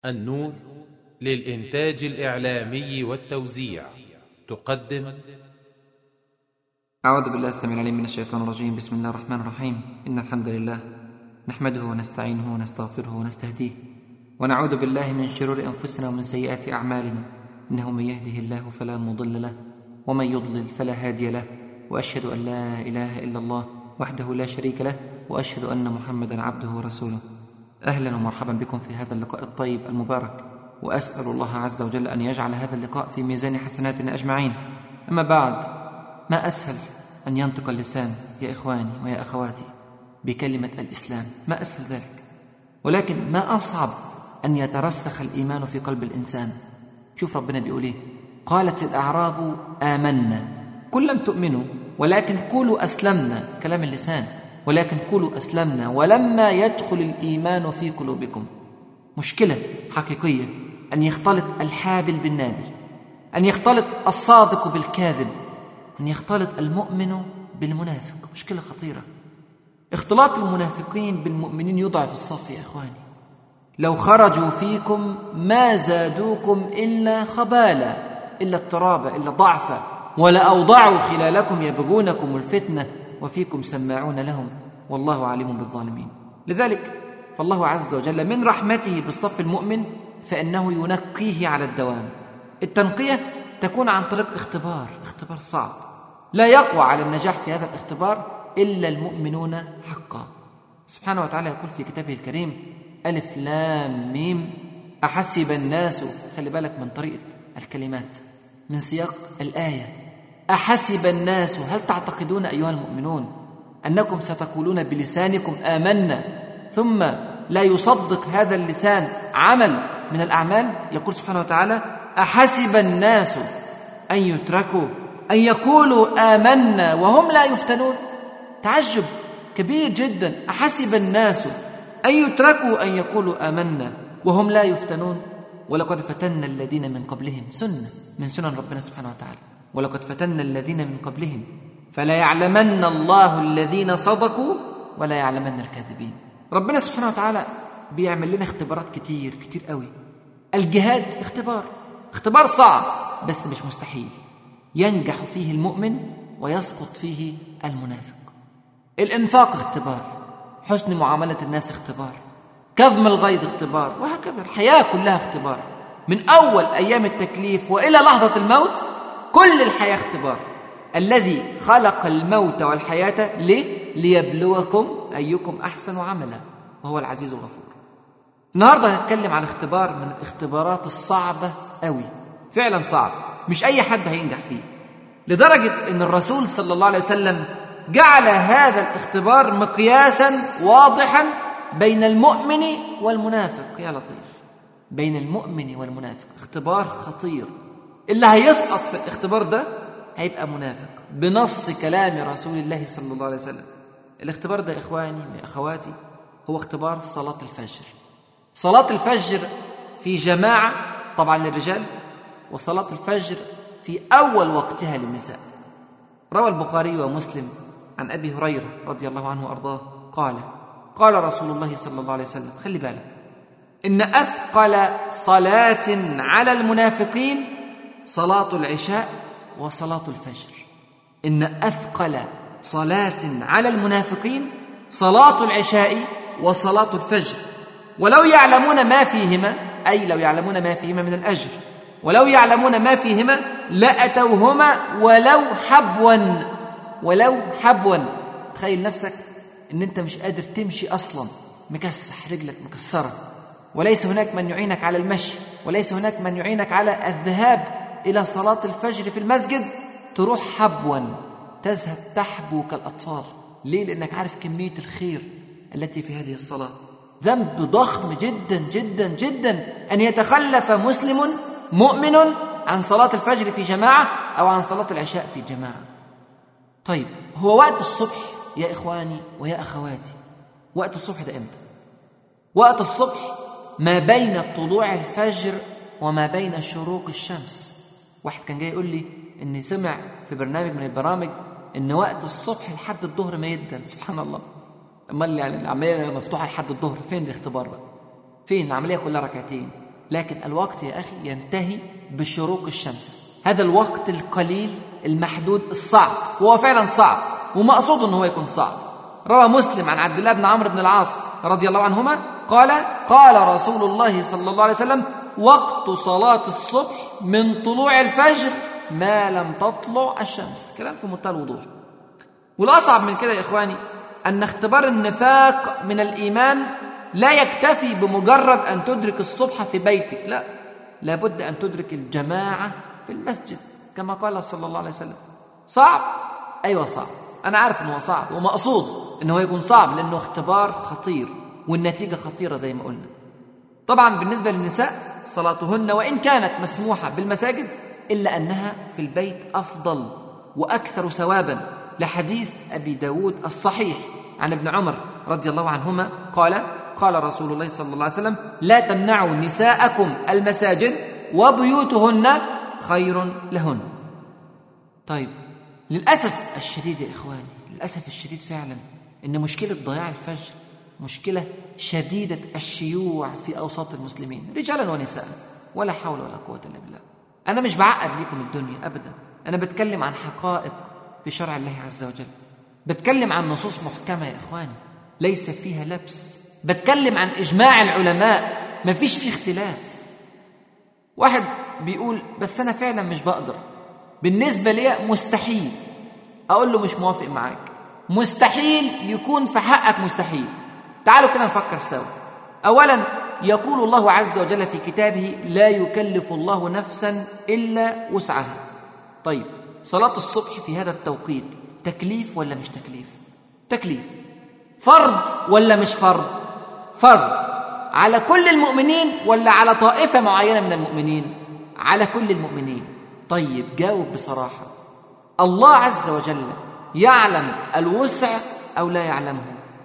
النور للإنتاج الإعلامي والتوزيع تقدم أعوذ بالله السميع العليم من الشيطان الرجيم بسم الله الرحمن الرحيم إن الحمد لله نحمده ونستعينه ونستغفره ونستهديه ونعوذ بالله من شرور أنفسنا ومن سيئات أعمالنا إنه من يهده الله فلا مضل له ومن يضلل فلا هادي له وأشهد أن لا إله إلا الله وحده لا شريك له وأشهد أن محمدا عبده ورسوله أهلا ومرحبا بكم في هذا اللقاء الطيب المبارك وأسأل الله عز وجل أن يجعل هذا اللقاء في ميزان حسناتنا أجمعين أما بعد ما أسهل أن ينطق اللسان يا إخواني ويا أخواتي بكلمة الإسلام ما أسهل ذلك ولكن ما أصعب أن يترسخ الإيمان في قلب الإنسان شوف ربنا بيقول إيه قالت الأعراب آمنا كل لم تؤمنوا ولكن قولوا أسلمنا كلام اللسان ولكن قولوا أسلمنا ولما يدخل الإيمان في قلوبكم مشكلة حقيقية أن يختلط الحابل بالنابل أن يختلط الصادق بالكاذب أن يختلط المؤمن بالمنافق مشكلة خطيرة اختلاط المنافقين بالمؤمنين يضعف الصف يا إخواني لو خرجوا فيكم ما زادوكم إلا خبالا إلا اضطرابا إلا ضعفا ولأوضعوا خلالكم يبغونكم الفتنة وفيكم سماعون لهم والله عليم بالظالمين لذلك فالله عز وجل من رحمته بالصف المؤمن فإنه ينقيه على الدوام التنقية تكون عن طريق اختبار اختبار صعب لا يقوى على النجاح في هذا الاختبار إلا المؤمنون حقا سبحانه وتعالى يقول في كتابه الكريم ألف لام ميم أحسب الناس خلي بالك من طريقة الكلمات من سياق الآية أحسب الناس هل تعتقدون أيها المؤمنون أنكم ستقولون بلسانكم آمنا ثم لا يصدق هذا اللسان عمل من الأعمال يقول سبحانه وتعالى أحسب الناس أن يتركوا أن يقولوا آمنا وهم لا يفتنون تعجب كبير جدا أحسب الناس أن يتركوا أن يقولوا آمنا وهم لا يفتنون ولقد فتنا الذين من قبلهم سنة من سنن ربنا سبحانه وتعالى ولقد فتنا الذين من قبلهم فلا يعلمن الله الذين صدقوا ولا يعلمن الكاذبين ربنا سبحانه وتعالى بيعمل لنا اختبارات كتير كتير قوي الجهاد اختبار اختبار صعب بس مش مستحيل ينجح فيه المؤمن ويسقط فيه المنافق الانفاق اختبار حسن معاملة الناس اختبار كظم الغيظ اختبار وهكذا الحياة كلها اختبار من أول أيام التكليف وإلى لحظة الموت كل الحياة اختبار الذي خلق الموت والحياة ليه؟ ليبلوكم أيكم أحسن عملا وهو العزيز الغفور النهاردة هنتكلم عن اختبار من الاختبارات الصعبة قوي فعلا صعب مش أي حد هينجح فيه لدرجة أن الرسول صلى الله عليه وسلم جعل هذا الاختبار مقياسا واضحا بين المؤمن والمنافق يا لطيف بين المؤمن والمنافق اختبار خطير اللي هيسقط في الاختبار ده هيبقى منافق بنص كلام رسول الله صلى الله عليه وسلم الاختبار ده إخواني وأخواتي هو اختبار صلاة الفجر صلاة الفجر في جماعة طبعا للرجال وصلاة الفجر في أول وقتها للنساء روى البخاري ومسلم عن أبي هريرة رضي الله عنه وأرضاه قال قال رسول الله صلى الله عليه وسلم خلي بالك إن أثقل صلاة على المنافقين صلاة العشاء وصلاة الفجر إن أثقل صلاة على المنافقين صلاة العشاء وصلاة الفجر ولو يعلمون ما فيهما أي لو يعلمون ما فيهما من الأجر ولو يعلمون ما فيهما لأتوهما ولو حبوا ولو حبوا تخيل نفسك ان انت مش قادر تمشي اصلا مكسح رجلك مكسره وليس هناك من يعينك على المشي وليس هناك من يعينك على الذهاب الى صلاه الفجر في المسجد تروح حبوا تذهب تحبو كالاطفال ليه لانك عارف كميه الخير التي في هذه الصلاه ذنب ضخم جدا جدا جدا ان يتخلف مسلم مؤمن عن صلاه الفجر في جماعه او عن صلاه العشاء في جماعه طيب هو وقت الصبح يا إخواني ويا أخواتي وقت الصبح ده إمتى؟ وقت الصبح ما بين طلوع الفجر وما بين شروق الشمس واحد كان جاي يقول لي إن سمع في برنامج من البرامج إن وقت الصبح لحد الظهر ما يدن سبحان الله امال يعني العمليه مفتوحه لحد الظهر فين الاختبار بقى فين العمليه كلها ركعتين لكن الوقت يا أخي ينتهي بشروق الشمس هذا الوقت القليل المحدود الصعب وهو فعلا صعب ومقصود أنه هو يكون صعب روى مسلم عن عبد الله بن عمرو بن العاص رضي الله عنهما قال قال رسول الله صلى الله عليه وسلم وقت صلاة الصبح من طلوع الفجر ما لم تطلع الشمس كلام في منتهى الوضوح والأصعب من كده يا إخواني أن اختبار النفاق من الإيمان لا يكتفي بمجرد أن تدرك الصبح في بيتك لا لابد أن تدرك الجماعة في المسجد كما قال صلى الله عليه وسلم صعب أيوة صعب أنا عارف أنه صعب ومقصود أنه يكون صعب لأنه اختبار خطير والنتيجة خطيرة زي ما قلنا طبعا بالنسبة للنساء صلاتهن وإن كانت مسموحة بالمساجد إلا أنها في البيت أفضل وأكثر ثوابا لحديث أبي داود الصحيح عن ابن عمر رضي الله عنهما قال قال رسول الله صلى الله عليه وسلم لا تمنعوا نساءكم المساجد وبيوتهن خير لهن طيب للأسف الشديد يا إخواني للأسف الشديد فعلا إن مشكلة ضياع الفجر مشكلة شديدة الشيوع في أوساط المسلمين رجالا ونساء ولا حول ولا قوة إلا بالله أنا مش بعقد لكم الدنيا أبدا أنا بتكلم عن حقائق في شرع الله عز وجل بتكلم عن نصوص محكمة يا إخواني ليس فيها لبس بتكلم عن إجماع العلماء ما فيش فيه اختلاف واحد بيقول بس أنا فعلا مش بقدر بالنسبة لي مستحيل أقول له مش موافق معاك مستحيل يكون في حقك مستحيل تعالوا كده نفكر سوا أولا يقول الله عز وجل في كتابه لا يكلف الله نفسا إلا وسعها طيب صلاة الصبح في هذا التوقيت تكليف ولا مش تكليف تكليف فرض ولا مش فرض فرض على كل المؤمنين ولا على طائفة معينة من المؤمنين على كل المؤمنين طيب جاوب بصراحة الله عز وجل يعلم الوسع أو لا يعلمه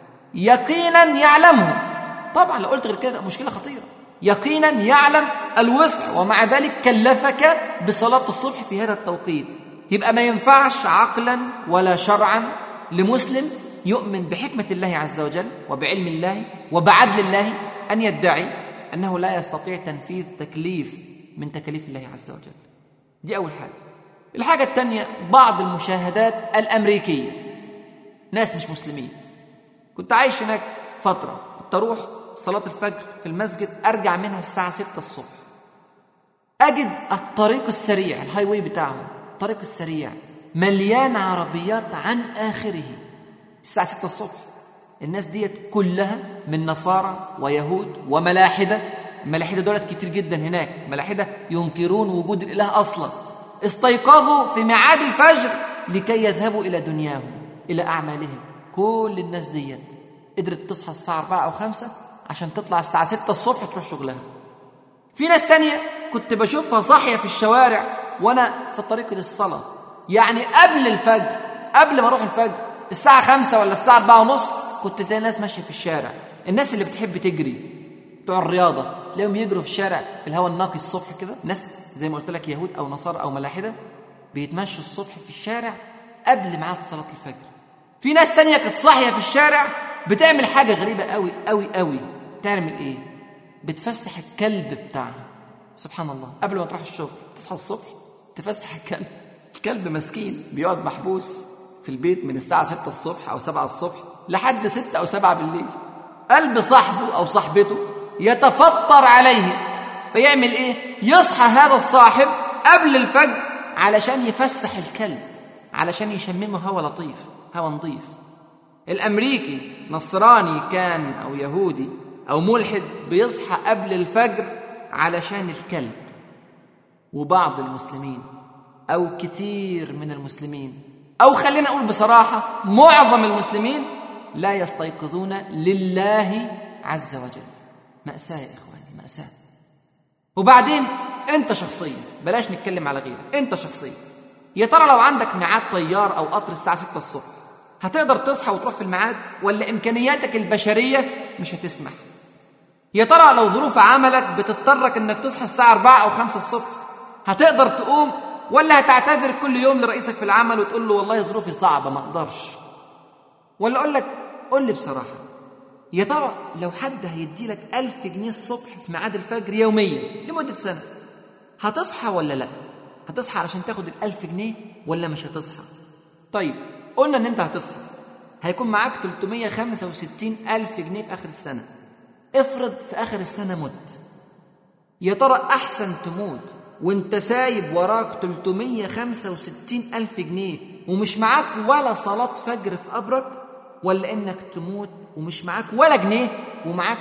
يقينا يعلمه طبعا لو قلت غير كده مشكلة خطيرة يقينا يعلم الوسع ومع ذلك كلفك بصلاة الصبح في هذا التوقيت يبقى ما ينفعش عقلا ولا شرعا لمسلم يؤمن بحكمة الله عز وجل وبعلم الله وبعدل الله أن يدعي أنه لا يستطيع تنفيذ تكليف من تكاليف الله عز وجل دي أول حاجة الحاجة الثانية بعض المشاهدات الأمريكية ناس مش مسلمين كنت عايش هناك فترة كنت أروح صلاة الفجر في المسجد أرجع منها الساعة 6 الصبح أجد الطريق السريع الهاي واي بتاعهم الطريق السريع مليان عربيات عن آخره الساعة 6 الصبح الناس ديت كلها من نصارى ويهود وملاحدة الملاحدة دولت كتير جدا هناك ملاحدة ينكرون وجود الإله أصلا استيقظوا في ميعاد الفجر لكي يذهبوا إلى دنياهم إلى أعمالهم كل الناس ديت قدرت تصحى الساعة 4 أو 5 عشان تطلع الساعة 6 الصبح تروح شغلها في ناس تانية كنت بشوفها صاحية في الشوارع وأنا في طريقي للصلاة يعني قبل الفجر قبل ما أروح الفجر الساعة 5 ولا الساعة 4 ونص كنت تلاقي ناس ماشية في الشارع الناس اللي بتحب تجري بتوع الرياضة تلاقيهم يجروا في الشارع في الهواء النقي الصبح كده ناس زي ما قلت لك يهود أو نصارى أو ملاحدة بيتمشوا الصبح في الشارع قبل ميعاد صلاة الفجر في ناس تانية كانت صاحية في الشارع بتعمل حاجة غريبة قوي قوي قوي تعمل ايه بتفسح الكلب بتاعها سبحان الله قبل ما تروح الشغل تصحى الصبح تفسح الكلب الكلب مسكين بيقعد محبوس في البيت من الساعة 6 الصبح أو 7 الصبح لحد 6 أو 7 بالليل قلب صاحبه أو صاحبته يتفطر عليه فيعمل إيه؟ يصحى هذا الصاحب قبل الفجر علشان يفسح الكلب علشان يشممه هوا لطيف هوا نظيف الأمريكي نصراني كان أو يهودي أو ملحد بيصحى قبل الفجر علشان الكلب وبعض المسلمين أو كتير من المسلمين أو خلينا أقول بصراحة معظم المسلمين لا يستيقظون لله عز وجل مأساة يا إخواني مأساة وبعدين أنت شخصيا بلاش نتكلم على غيرك أنت شخصيا يا ترى لو عندك ميعاد طيار أو قطر الساعة 6 الصبح هتقدر تصحى وتروح في الميعاد ولا إمكانياتك البشرية مش هتسمح يا ترى لو ظروف عملك بتضطرك انك تصحى الساعة 4 أو 5 الصبح هتقدر تقوم ولا هتعتذر كل يوم لرئيسك في العمل وتقول له والله ظروفي صعبة ما اقدرش ولا اقول لك قول لي بصراحة يا ترى لو حد هيدي لك ألف جنيه الصبح في ميعاد الفجر يوميا لمدة سنة هتصحى ولا لا هتصحى علشان تاخد الألف جنيه ولا مش هتصحى طيب قلنا ان انت هتصحى هيكون معاك 365 ألف جنيه في آخر السنة افرض في آخر السنة مت يا ترى أحسن تموت وانت سايب وراك 365 ألف جنيه ومش معاك ولا صلاة فجر في قبرك ولا إنك تموت ومش معاك ولا جنيه ومعاك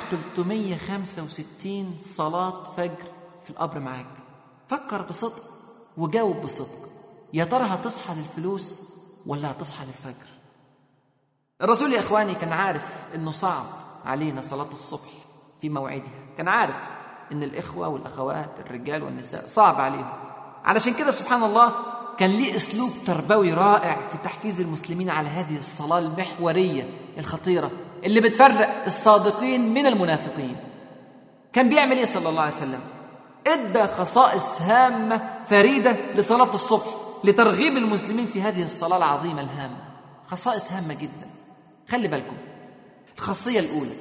365 صلاة فجر في القبر معاك فكر بصدق وجاوب بصدق يا ترى هتصحى للفلوس ولا هتصحى للفجر الرسول يا إخواني كان عارف إنه صعب علينا صلاة الصبح في موعدها كان عارف إن الإخوة والأخوات الرجال والنساء صعب عليهم علشان كده سبحان الله كان ليه أسلوب تربوي رائع في تحفيز المسلمين على هذه الصلاة المحورية الخطيرة اللي بتفرق الصادقين من المنافقين كان بيعمل إيه صلى الله عليه وسلم ادى خصائص هامة فريدة لصلاة الصبح لترغيب المسلمين في هذه الصلاة العظيمة الهامة خصائص هامة جدا خلي بالكم الخاصية الأولى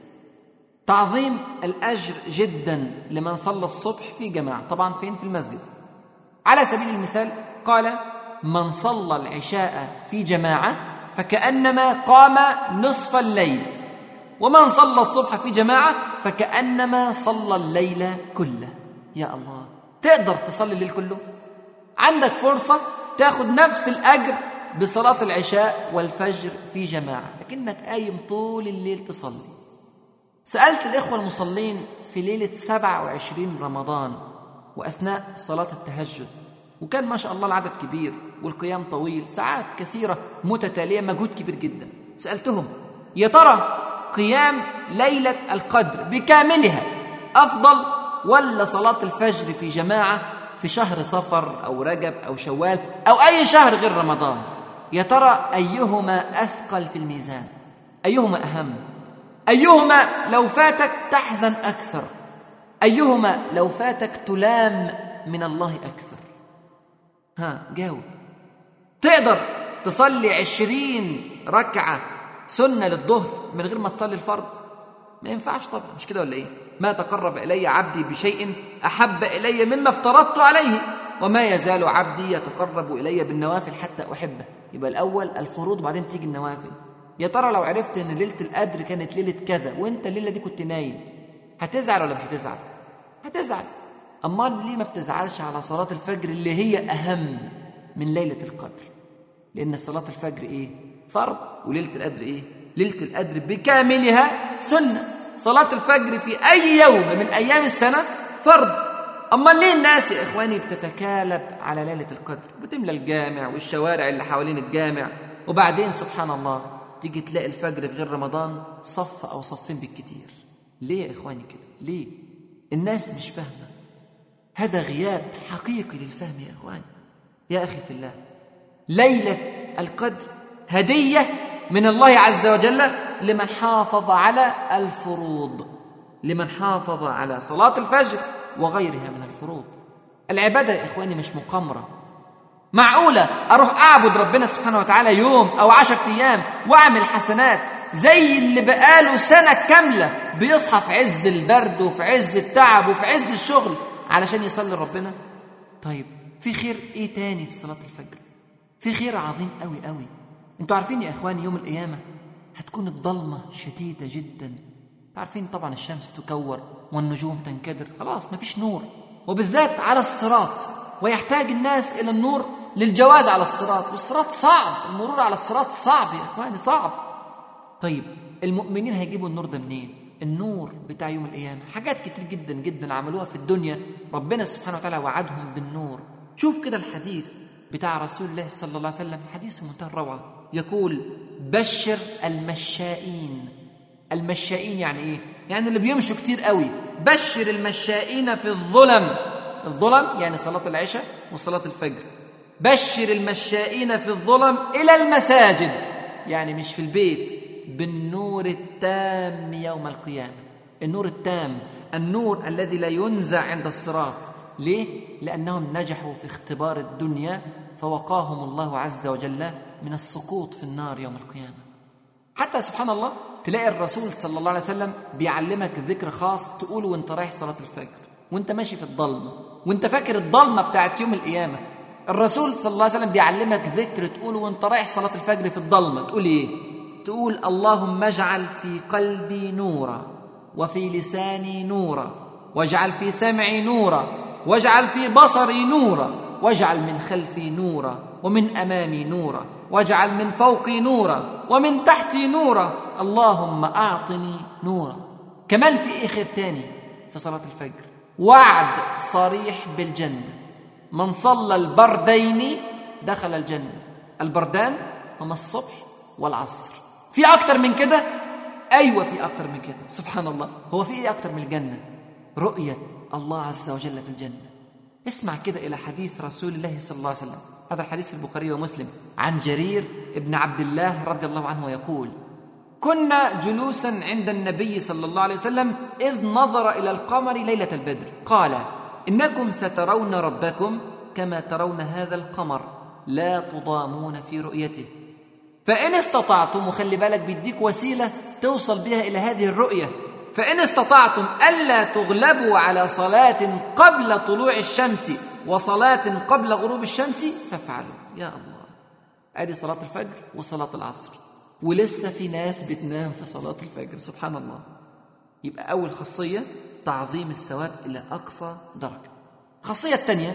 تعظيم الأجر جدا لمن صلى الصبح في جماعة طبعا فين في المسجد على سبيل المثال قال من صلى العشاء في جماعة فكأنما قام نصف الليل ومن صلى الصبح في جماعة فكأنما صلى الليل كله يا الله تقدر تصلي الليل كله عندك فرصة تاخد نفس الأجر بصلاة العشاء والفجر في جماعة لكنك قايم طول الليل تصلي سألت الإخوة المصلين في ليلة 27 رمضان وأثناء صلاة التهجد وكان ما شاء الله العدد كبير والقيام طويل ساعات كثيرة متتالية مجهود كبير جدا سألتهم يا ترى قيام ليلة القدر بكاملها أفضل ولا صلاة الفجر في جماعة في شهر صفر أو رجب أو شوال أو أي شهر غير رمضان يا ترى أيهما أثقل في الميزان أيهما أهم أيهما لو فاتك تحزن أكثر أيهما لو فاتك تلام من الله أكثر ها جاوب تقدر تصلي عشرين ركعة سنة للظهر من غير ما تصلي الفرض ما ينفعش طبعا مش كده ولا ايه ما تقرب إلي عبدي بشيء أحب إلي مما افترضت عليه وما يزال عبدي يتقرب إلي بالنوافل حتى أحبه يبقى الأول الفروض وبعدين تيجي النوافل يا ترى لو عرفت ان ليله القدر كانت ليله كذا وانت الليله دي كنت نايم هتزعل ولا مش هتزعل هتزعل امال ليه ما بتزعلش على صلاه الفجر اللي هي اهم من ليله القدر لان صلاه الفجر ايه فرض وليله القدر ايه ليله القدر بكاملها سنه صلاه الفجر في اي يوم من ايام السنه فرض امال ليه الناس يا اخواني بتتكالب على ليله القدر بتملى الجامع والشوارع اللي حوالين الجامع وبعدين سبحان الله تيجي تلاقي الفجر في غير رمضان صف او صفين بالكتير ليه يا اخواني كده ليه الناس مش فاهمه هذا غياب حقيقي للفهم يا اخواني يا اخي في الله ليله القدر هديه من الله عز وجل لمن حافظ على الفروض لمن حافظ على صلاه الفجر وغيرها من الفروض العباده يا اخواني مش مقامره معقولة أروح أعبد ربنا سبحانه وتعالى يوم أو عشر أيام وأعمل حسنات زي اللي بقاله سنة كاملة بيصحى في عز البرد وفي عز التعب وفي عز الشغل علشان يصلي ربنا طيب في خير إيه تاني في صلاة الفجر في خير عظيم قوي قوي انتوا عارفين يا إخواني يوم القيامة هتكون الضلمة شديدة جدا عارفين طبعا الشمس تكور والنجوم تنكدر خلاص مفيش نور وبالذات على الصراط ويحتاج الناس إلى النور للجواز على الصراط والصراط صعب المرور على الصراط صعب يا إخواني صعب طيب المؤمنين هيجيبوا النور ده منين النور بتاع يوم القيامة حاجات كتير جدا جدا عملوها في الدنيا ربنا سبحانه وتعالى وعدهم بالنور شوف كده الحديث بتاع رسول الله صلى الله عليه وسلم حديث منتهى الروعة يقول بشر المشائين المشائين يعني ايه يعني اللي بيمشوا كتير قوي بشر المشائين في الظلم الظلم يعني صلاة العشاء وصلاة الفجر بشر المشائين في الظلم إلى المساجد يعني مش في البيت بالنور التام يوم القيامة النور التام النور الذي لا ينزع عند الصراط ليه؟ لأنهم نجحوا في اختبار الدنيا فوقاهم الله عز وجل من السقوط في النار يوم القيامة حتى سبحان الله تلاقي الرسول صلى الله عليه وسلم بيعلمك ذكر خاص تقوله وانت رايح صلاة الفجر وانت ماشي في الضلمة وانت فاكر الضلمة بتاعت يوم القيامة الرسول صلى الله عليه وسلم بيعلمك ذكر تقوله وانت رايح صلاة الفجر في الضلمة تقول ايه تقول اللهم اجعل في قلبي نورا وفي لساني نورا واجعل في سمعي نورا واجعل في بصري نورا واجعل من خلفي نورا ومن امامي نورا واجعل من فوقي نورا ومن تحتي نورا اللهم اعطني نورا كمان في ايه خير تاني في صلاه الفجر وعد صريح بالجنه من صلى البردين دخل الجنه البردان هما الصبح والعصر في اكتر من كده ايوه في اكتر من كده سبحان الله هو في ايه اكتر من الجنه رؤيه الله عز وجل في الجنه اسمع كده الى حديث رسول الله صلى الله عليه وسلم هذا الحديث في البخاري ومسلم عن جرير ابن عبد الله رضي الله عنه يقول كنا جلوسا عند النبي صلى الله عليه وسلم اذ نظر الى القمر ليله البدر قال انكم سترون ربكم كما ترون هذا القمر لا تضامون في رؤيته فان استطعتم وخلي بالك بيديك وسيله توصل بها الى هذه الرؤيه فان استطعتم الا تغلبوا على صلاه قبل طلوع الشمس وصلاه قبل غروب الشمس فافعلوا يا الله ادي صلاه الفجر وصلاه العصر ولسه في ناس بتنام في صلاه الفجر سبحان الله يبقى اول خاصيه تعظيم الثواب الى اقصى درجه الخاصيه الثانيه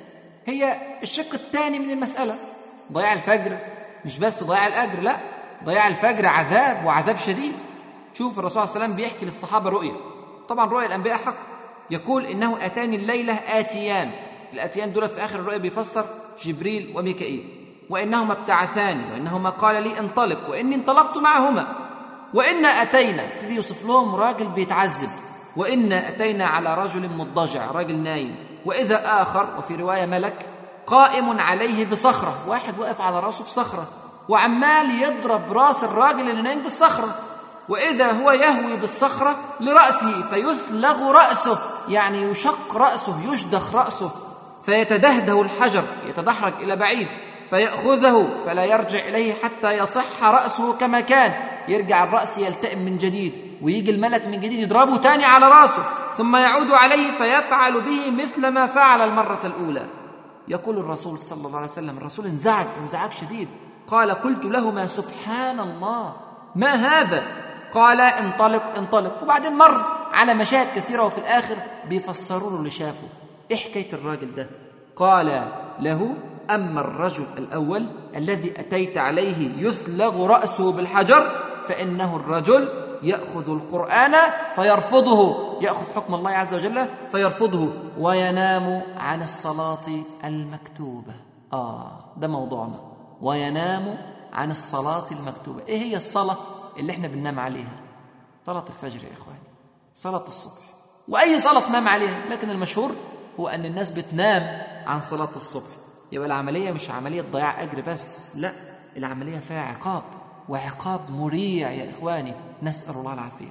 هي الشق الثاني من المساله ضياع الفجر مش بس ضياع الاجر لا ضياع الفجر عذاب وعذاب شديد شوف الرسول صلى الله عليه وسلم بيحكي للصحابه رؤيا طبعا رؤيا الانبياء حق يقول انه اتاني الليله اتيان الاتيان دول في اخر الرؤيا بيفسر جبريل وميكائيل وانهما ابتعثاني وانهما قال لي انطلق واني انطلقت معهما وإنا أتينا ابتدي يوصف لهم راجل بيتعذب وإنا أتينا على رجل مضجع راجل نايم وإذا آخر وفي رواية ملك قائم عليه بصخرة واحد واقف على راسه بصخرة وعمال يضرب راس الراجل اللي نايم بالصخرة وإذا هو يهوي بالصخرة لرأسه فيثلغ رأسه يعني يشق رأسه يشدخ رأسه فيتدهده الحجر يتدحرج إلى بعيد فيأخذه فلا يرجع إليه حتى يصح رأسه كما كان يرجع الرأس يلتئم من جديد ويجي الملك من جديد يضربه تاني على رأسه ثم يعود عليه فيفعل به مثل ما فعل المرة الأولى يقول الرسول صلى الله عليه وسلم الرسول انزعج انزعاج شديد قال قلت لهما سبحان الله ما هذا قال انطلق انطلق وبعدين مر على مشاهد كثيرة وفي الآخر بيفسروا له اللي شافه إيه حكاية الراجل ده قال له أما الرجل الأول الذي أتيت عليه يثلغ رأسه بالحجر فإنه الرجل يأخذ القرآن فيرفضه يأخذ حكم الله عز وجل فيرفضه وينام عن الصلاة المكتوبة آه ده موضوعنا وينام عن الصلاة المكتوبة إيه هي الصلاة اللي احنا بننام عليها صلاة الفجر يا إخواني صلاة الصبح وأي صلاة تنام عليها لكن المشهور هو أن الناس بتنام عن صلاة الصبح يبقى العملية مش عملية ضياع أجر بس لا العملية فيها عقاب وعقاب مريع يا إخواني نسأل الله العافية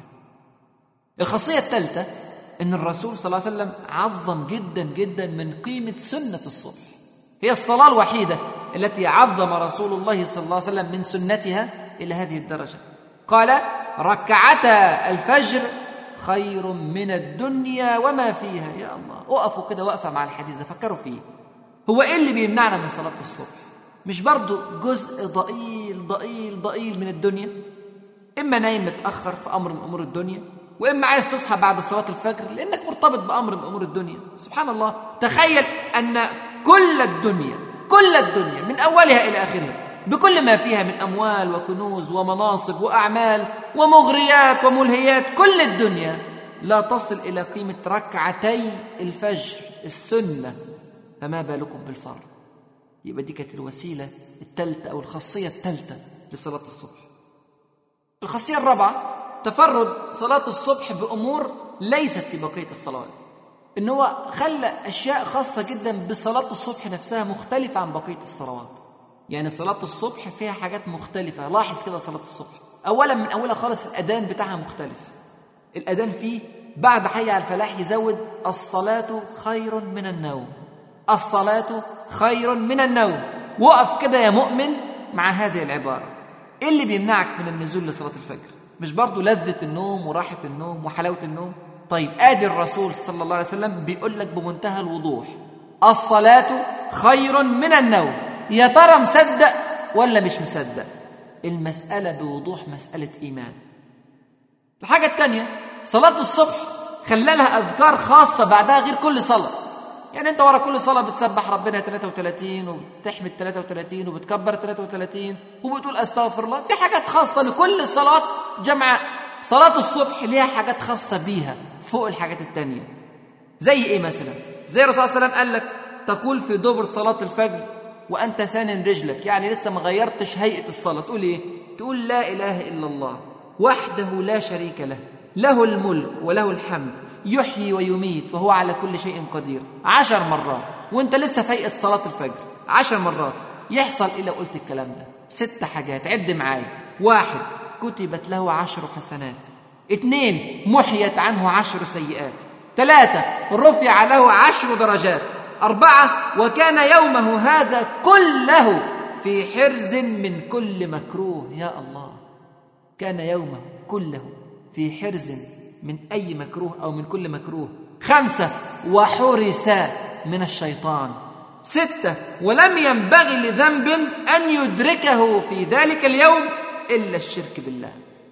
الخاصية الثالثة أن الرسول صلى الله عليه وسلم عظم جدا جدا من قيمة سنة الصبح هي الصلاة الوحيدة التي عظم رسول الله صلى الله عليه وسلم من سنتها إلى هذه الدرجة قال ركعتا الفجر خير من الدنيا وما فيها يا الله وقفوا كده وقفة مع الحديث ده فكروا فيه هو ايه اللي بيمنعنا من صلاة الصبح مش برضو جزء ضئيل ضئيل ضئيل من الدنيا اما نايم متأخر في امر من امور الدنيا واما عايز تصحى بعد صلاة الفجر لانك مرتبط بامر من امور الدنيا سبحان الله تخيل ان كل الدنيا كل الدنيا من اولها الى اخرها بكل ما فيها من اموال وكنوز ومناصب واعمال ومغريات وملهيات كل الدنيا لا تصل الى قيمه ركعتي الفجر السنه فما بالكم بالفرض يبقى دي كانت الوسيله الثالثه او الخاصيه الثالثه لصلاه الصبح الخاصيه الرابعه تفرد صلاه الصبح بامور ليست في بقيه الصلوات ان هو خلى اشياء خاصه جدا بصلاه الصبح نفسها مختلفه عن بقيه الصلوات يعني صلاة الصبح فيها حاجات مختلفة لاحظ كده صلاة الصبح أولا من أولها خالص الأذان بتاعها مختلف الأذان فيه بعد حي على الفلاح يزود الصلاة خير من النوم الصلاة خير من النوم وقف كده يا مؤمن مع هذه العبارة إيه اللي بيمنعك من النزول لصلاة الفجر مش برضو لذة النوم وراحة النوم وحلاوة النوم طيب آدي الرسول صلى الله عليه وسلم بيقول لك بمنتهى الوضوح الصلاة خير من النوم يا ترى مصدق ولا مش مصدق المسألة بوضوح مسألة إيمان الحاجة الثانية صلاة الصبح خلى لها أذكار خاصة بعدها غير كل صلاة يعني أنت ورا كل صلاة بتسبح ربنا 33 وبتحمد 33 وبتكبر 33 وبتقول أستغفر الله في حاجات خاصة لكل الصلاة جمع صلاة الصبح ليها حاجات خاصة بيها فوق الحاجات التانية زي إيه مثلا زي الرسول صلى الله عليه وسلم قال لك تقول في دبر صلاة الفجر وأنت ثان رجلك يعني لسه ما غيرتش هيئة الصلاة تقول إيه تقول لا إله إلا الله وحده لا شريك له له الملك وله الحمد يحيي ويميت وهو على كل شيء قدير عشر مرات وانت لسه في هيئة صلاة الفجر عشر مرات يحصل إيه لو قلت الكلام ده ست حاجات عد معايا واحد كتبت له عشر حسنات اثنين محيت عنه عشر سيئات ثلاثة رفع له عشر درجات أربعة وكان يومه هذا كله في حرز من كل مكروه يا الله كان يومه كله في حرز من أي مكروه أو من كل مكروه خمسة وحرس من الشيطان ستة ولم ينبغي لذنب أن يدركه في ذلك اليوم إلا الشرك بالله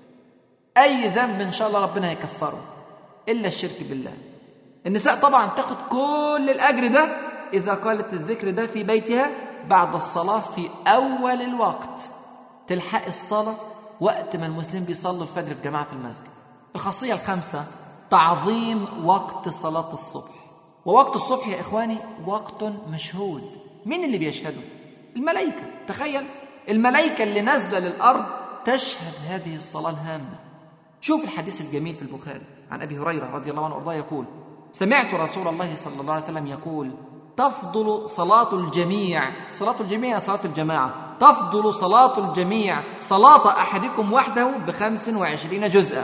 أي ذنب إن شاء الله ربنا هيكفره إلا الشرك بالله النساء طبعا تاخد كل الأجر ده إذا قالت الذكر ده في بيتها بعد الصلاة في أول الوقت تلحق الصلاة وقت ما المسلمين بيصلوا الفجر في جماعة في المسجد الخاصية الخامسة تعظيم وقت صلاة الصبح ووقت الصبح يا إخواني وقت مشهود مين اللي بيشهده؟ الملائكة تخيل الملائكة اللي نازلة للأرض تشهد هذه الصلاة الهامة شوف الحديث الجميل في البخاري عن أبي هريرة رضي الله عنه وأرضاه يقول سمعت رسول الله صلى الله عليه وسلم يقول تفضل صلاة الجميع صلاة الجميع صلاة الجماعة تفضل صلاة الجميع صلاة أحدكم وحده بخمس وعشرين جزءا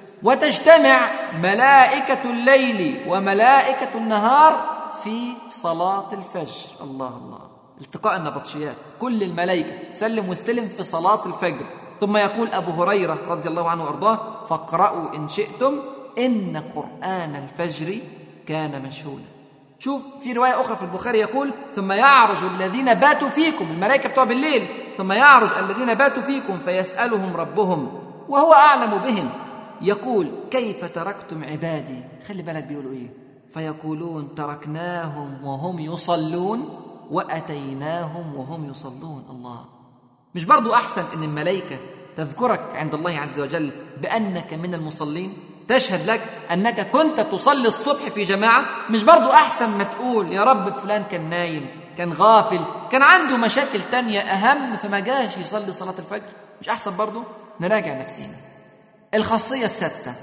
وتجتمع ملائكة الليل وملائكة النهار في صلاة الفجر الله الله التقاء النبطشيات كل الملائكة سلم واستلم في صلاة الفجر ثم يقول أبو هريرة رضي الله عنه وأرضاه فاقرأوا إن شئتم إن قرآن الفجر كان مشهودا شوف في رواية أخرى في البخاري يقول ثم يعرج الذين باتوا فيكم الملائكة بتوع بالليل ثم يعرج الذين باتوا فيكم فيسألهم ربهم وهو أعلم بهم يقول كيف تركتم عبادي خلي بالك بيقولوا إيه فيقولون تركناهم وهم يصلون وأتيناهم وهم يصلون الله مش برضو أحسن أن الملائكة تذكرك عند الله عز وجل بأنك من المصلين تشهد لك أنك كنت تصلي الصبح في جماعة مش برضو أحسن ما تقول يا رب فلان كان نايم كان غافل كان عنده مشاكل تانية أهم فما جاش يصلي صلاة الفجر مش أحسن برضو نراجع نفسينا الخاصية الستة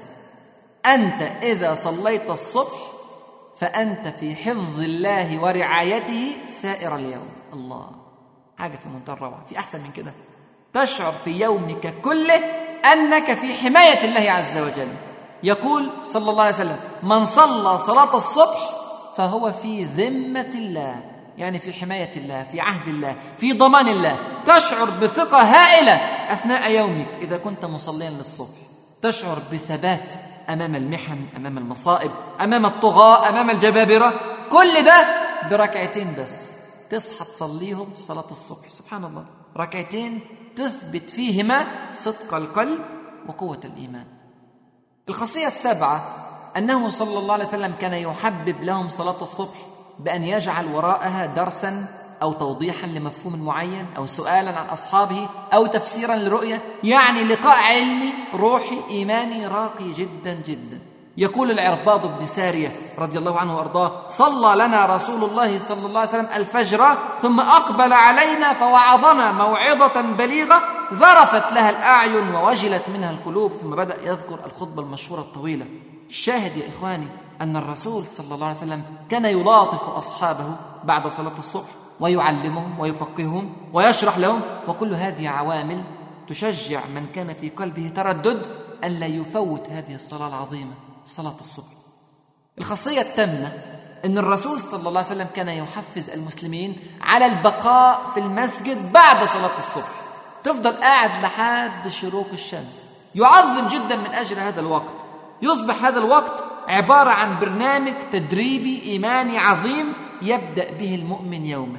أنت إذا صليت الصبح فأنت في حفظ الله ورعايته سائر اليوم الله حاجة في منتهى الروعة في أحسن من كده تشعر في يومك كله أنك في حماية الله عز وجل يقول صلى الله عليه وسلم من صلى صلاة الصبح فهو في ذمة الله يعني في حماية الله في عهد الله في ضمان الله تشعر بثقة هائلة أثناء يومك إذا كنت مصليا للصبح تشعر بثبات أمام المحن أمام المصائب أمام الطغاة أمام الجبابرة كل ده بركعتين بس تصحى تصليهم صلاة الصبح سبحان الله ركعتين تثبت فيهما صدق القلب وقوة الإيمان الخاصية السابعة أنه صلى الله عليه وسلم كان يحبب لهم صلاة الصبح بأن يجعل وراءها درسا أو توضيحا لمفهوم معين أو سؤالا عن أصحابه أو تفسيرا لرؤية يعني لقاء علمي روحي إيماني راقي جدا جدا يقول العرباض بن سارية رضي الله عنه وأرضاه صلى لنا رسول الله صلى الله عليه وسلم الفجر ثم أقبل علينا فوعظنا موعظة بليغة ذرفت لها الأعين ووجلت منها القلوب ثم بدأ يذكر الخطبة المشهورة الطويلة الشاهد يا إخواني أن الرسول صلى الله عليه وسلم كان يلاطف أصحابه بعد صلاة الصبح ويعلمهم ويفقههم ويشرح لهم وكل هذه عوامل تشجع من كان في قلبه تردد أن لا يفوت هذه الصلاة العظيمة صلاة الصبح الخاصية التامنة أن الرسول صلى الله عليه وسلم كان يحفز المسلمين على البقاء في المسجد بعد صلاة الصبح تفضل قاعد لحد شروق الشمس يعظم جدا من أجل هذا الوقت يصبح هذا الوقت عبارة عن برنامج تدريبي إيماني عظيم يبدأ به المؤمن يومه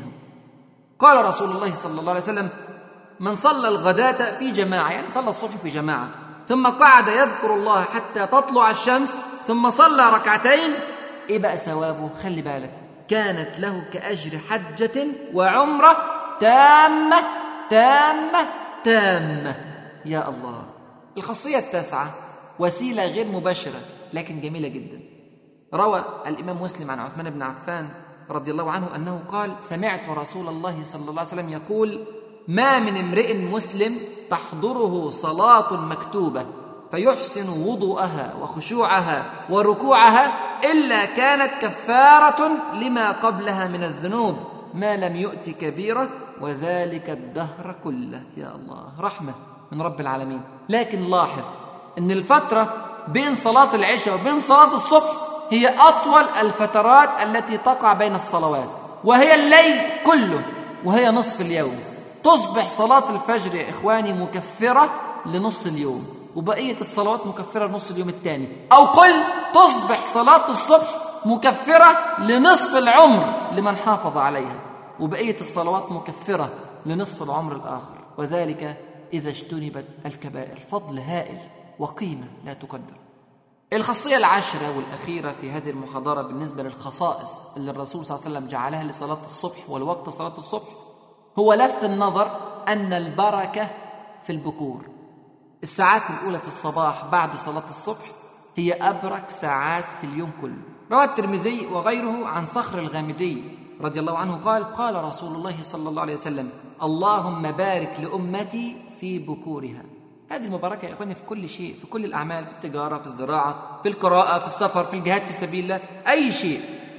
قال رسول الله صلى الله عليه وسلم من صلى الغداة في جماعة يعني صلى الصبح في جماعة ثم قعد يذكر الله حتى تطلع الشمس ثم صلى ركعتين ايه بقى ثوابه خلي بالك كانت له كأجر حجة وعمرة تامة تامة تامة يا الله الخاصية التاسعة وسيلة غير مباشرة لكن جميلة جدا روى الإمام مسلم عن عثمان بن عفان رضي الله عنه أنه قال سمعت رسول الله صلى الله عليه وسلم يقول ما من امرئ مسلم تحضره صلاة مكتوبة فيحسن وضوءها وخشوعها وركوعها إلا كانت كفارة لما قبلها من الذنوب ما لم يؤت كبيرة وذلك الدهر كله يا الله رحمة من رب العالمين لكن لاحظ أن الفترة بين صلاة العشاء وبين صلاة الصبح هي أطول الفترات التي تقع بين الصلوات وهي الليل كله وهي نصف اليوم تصبح صلاة الفجر يا إخواني مكفرة لنص اليوم وبقية الصلوات مكفرة لنص اليوم الثاني أو قل تصبح صلاة الصبح مكفرة لنصف العمر لمن حافظ عليها وبقية الصلوات مكفرة لنصف العمر الآخر وذلك إذا اجتنبت الكبائر فضل هائل وقيمة لا تقدر الخاصية العاشرة والأخيرة في هذه المحاضرة بالنسبة للخصائص اللي الرسول صلى الله عليه وسلم جعلها لصلاة الصبح والوقت صلاة الصبح هو لفت النظر أن البركة في البكور الساعات الأولى في الصباح بعد صلاة الصبح هي أبرك ساعات في اليوم كله روى الترمذي وغيره عن صخر الغامدي رضي الله عنه قال قال رسول الله صلى الله عليه وسلم اللهم بارك لأمتي في بكورها هذه المباركة يا إخواني في كل شيء في كل الأعمال في التجارة في الزراعة في القراءة في السفر في الجهاد في سبيل الله أي شيء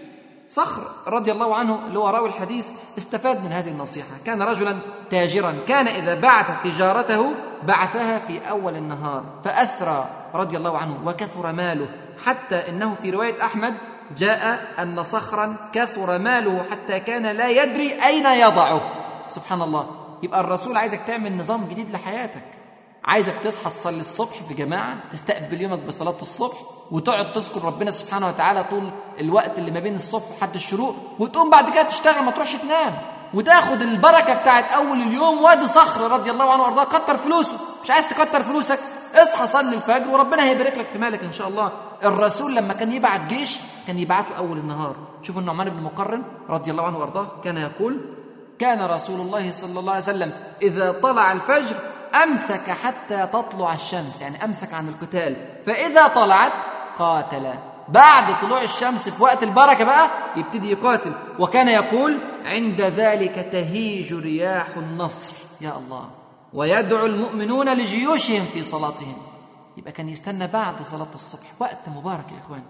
صخر رضي الله عنه اللي هو راوي الحديث استفاد من هذه النصيحة كان رجلا تاجرا كان إذا بعث تجارته بعثها في أول النهار فأثرى رضي الله عنه وكثر ماله حتى إنه في رواية أحمد جاء أن صخرا كثر ماله حتى كان لا يدري أين يضعه سبحان الله يبقى الرسول عايزك تعمل نظام جديد لحياتك عايزك تصحى تصلي الصبح في جماعة تستقبل يومك بصلاة الصبح وتقعد تذكر ربنا سبحانه وتعالى طول الوقت اللي ما بين الصبح لحد الشروق وتقوم بعد كده تشتغل ما تروحش تنام وتاخد البركة بتاعت أول اليوم وادي صخر رضي الله عنه وأرضاه كتر فلوسه مش عايز تكتر فلوسك اصحى صلي الفجر وربنا هيبارك لك في مالك إن شاء الله الرسول لما كان يبعت جيش كان يبعته أول النهار شوفوا النعمان بن مقرن رضي الله عنه وأرضاه كان يقول كان رسول الله صلى الله عليه وسلم إذا طلع الفجر أمسك حتى تطلع الشمس يعني أمسك عن القتال فإذا طلعت قاتل بعد طلوع الشمس في وقت البركة بقى يبتدي يقاتل وكان يقول عند ذلك تهيج رياح النصر يا الله ويدعو المؤمنون لجيوشهم في صلاتهم يبقى كان يستنى بعد صلاة الصبح وقت مبارك يا إخواني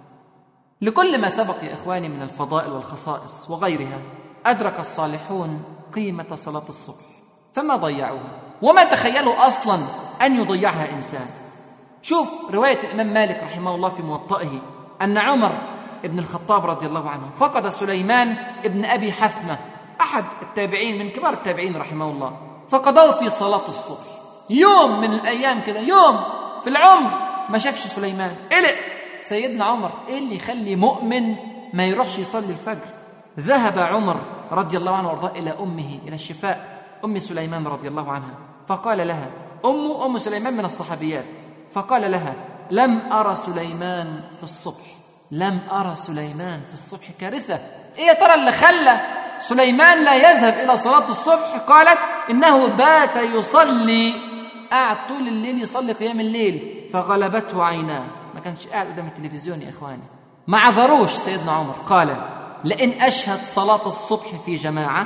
لكل ما سبق يا إخواني من الفضائل والخصائص وغيرها أدرك الصالحون قيمة صلاة الصبح فما ضيعوها وما تخيلوا أصلا أن يضيعها إنسان شوف رواية الإمام مالك رحمه الله في موطئه أن عمر ابن الخطاب رضي الله عنه فقد سليمان ابن أبي حثمة أحد التابعين من كبار التابعين رحمه الله فقضاه في صلاة الصبح يوم من الأيام كده يوم في العمر ما شافش سليمان قلق سيدنا عمر إيه اللي يخلي مؤمن ما يروحش يصلي الفجر ذهب عمر رضي الله عنه وارضاه إلى أمه إلى الشفاء أم سليمان رضي الله عنها فقال لها أم أم سليمان من الصحابيات فقال لها لم أرى سليمان في الصبح لم أرى سليمان في الصبح كارثة إيه يا ترى اللي خلى سليمان لا يذهب إلى صلاة الصبح قالت إنه بات يصلي قاعد طول الليل يصلي قيام الليل فغلبته عيناه ما كانش قاعد قدام التلفزيون يا إخواني ما عذروش سيدنا عمر قال لئن أشهد صلاة الصبح في جماعة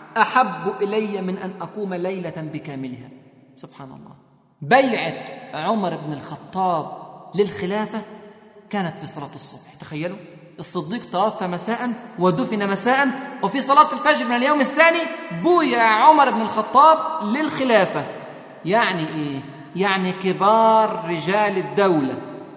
أحب إلي من أن أقوم ليلة بكاملها سبحان الله بيعة عمر بن الخطاب للخلافة كانت في صلاة الصبح تخيلوا الصديق توفى مساء ودفن مساء وفي صلاة الفجر من اليوم الثاني بويع عمر بن الخطاب للخلافة يعني إيه؟ يعني كبار رجال الدولة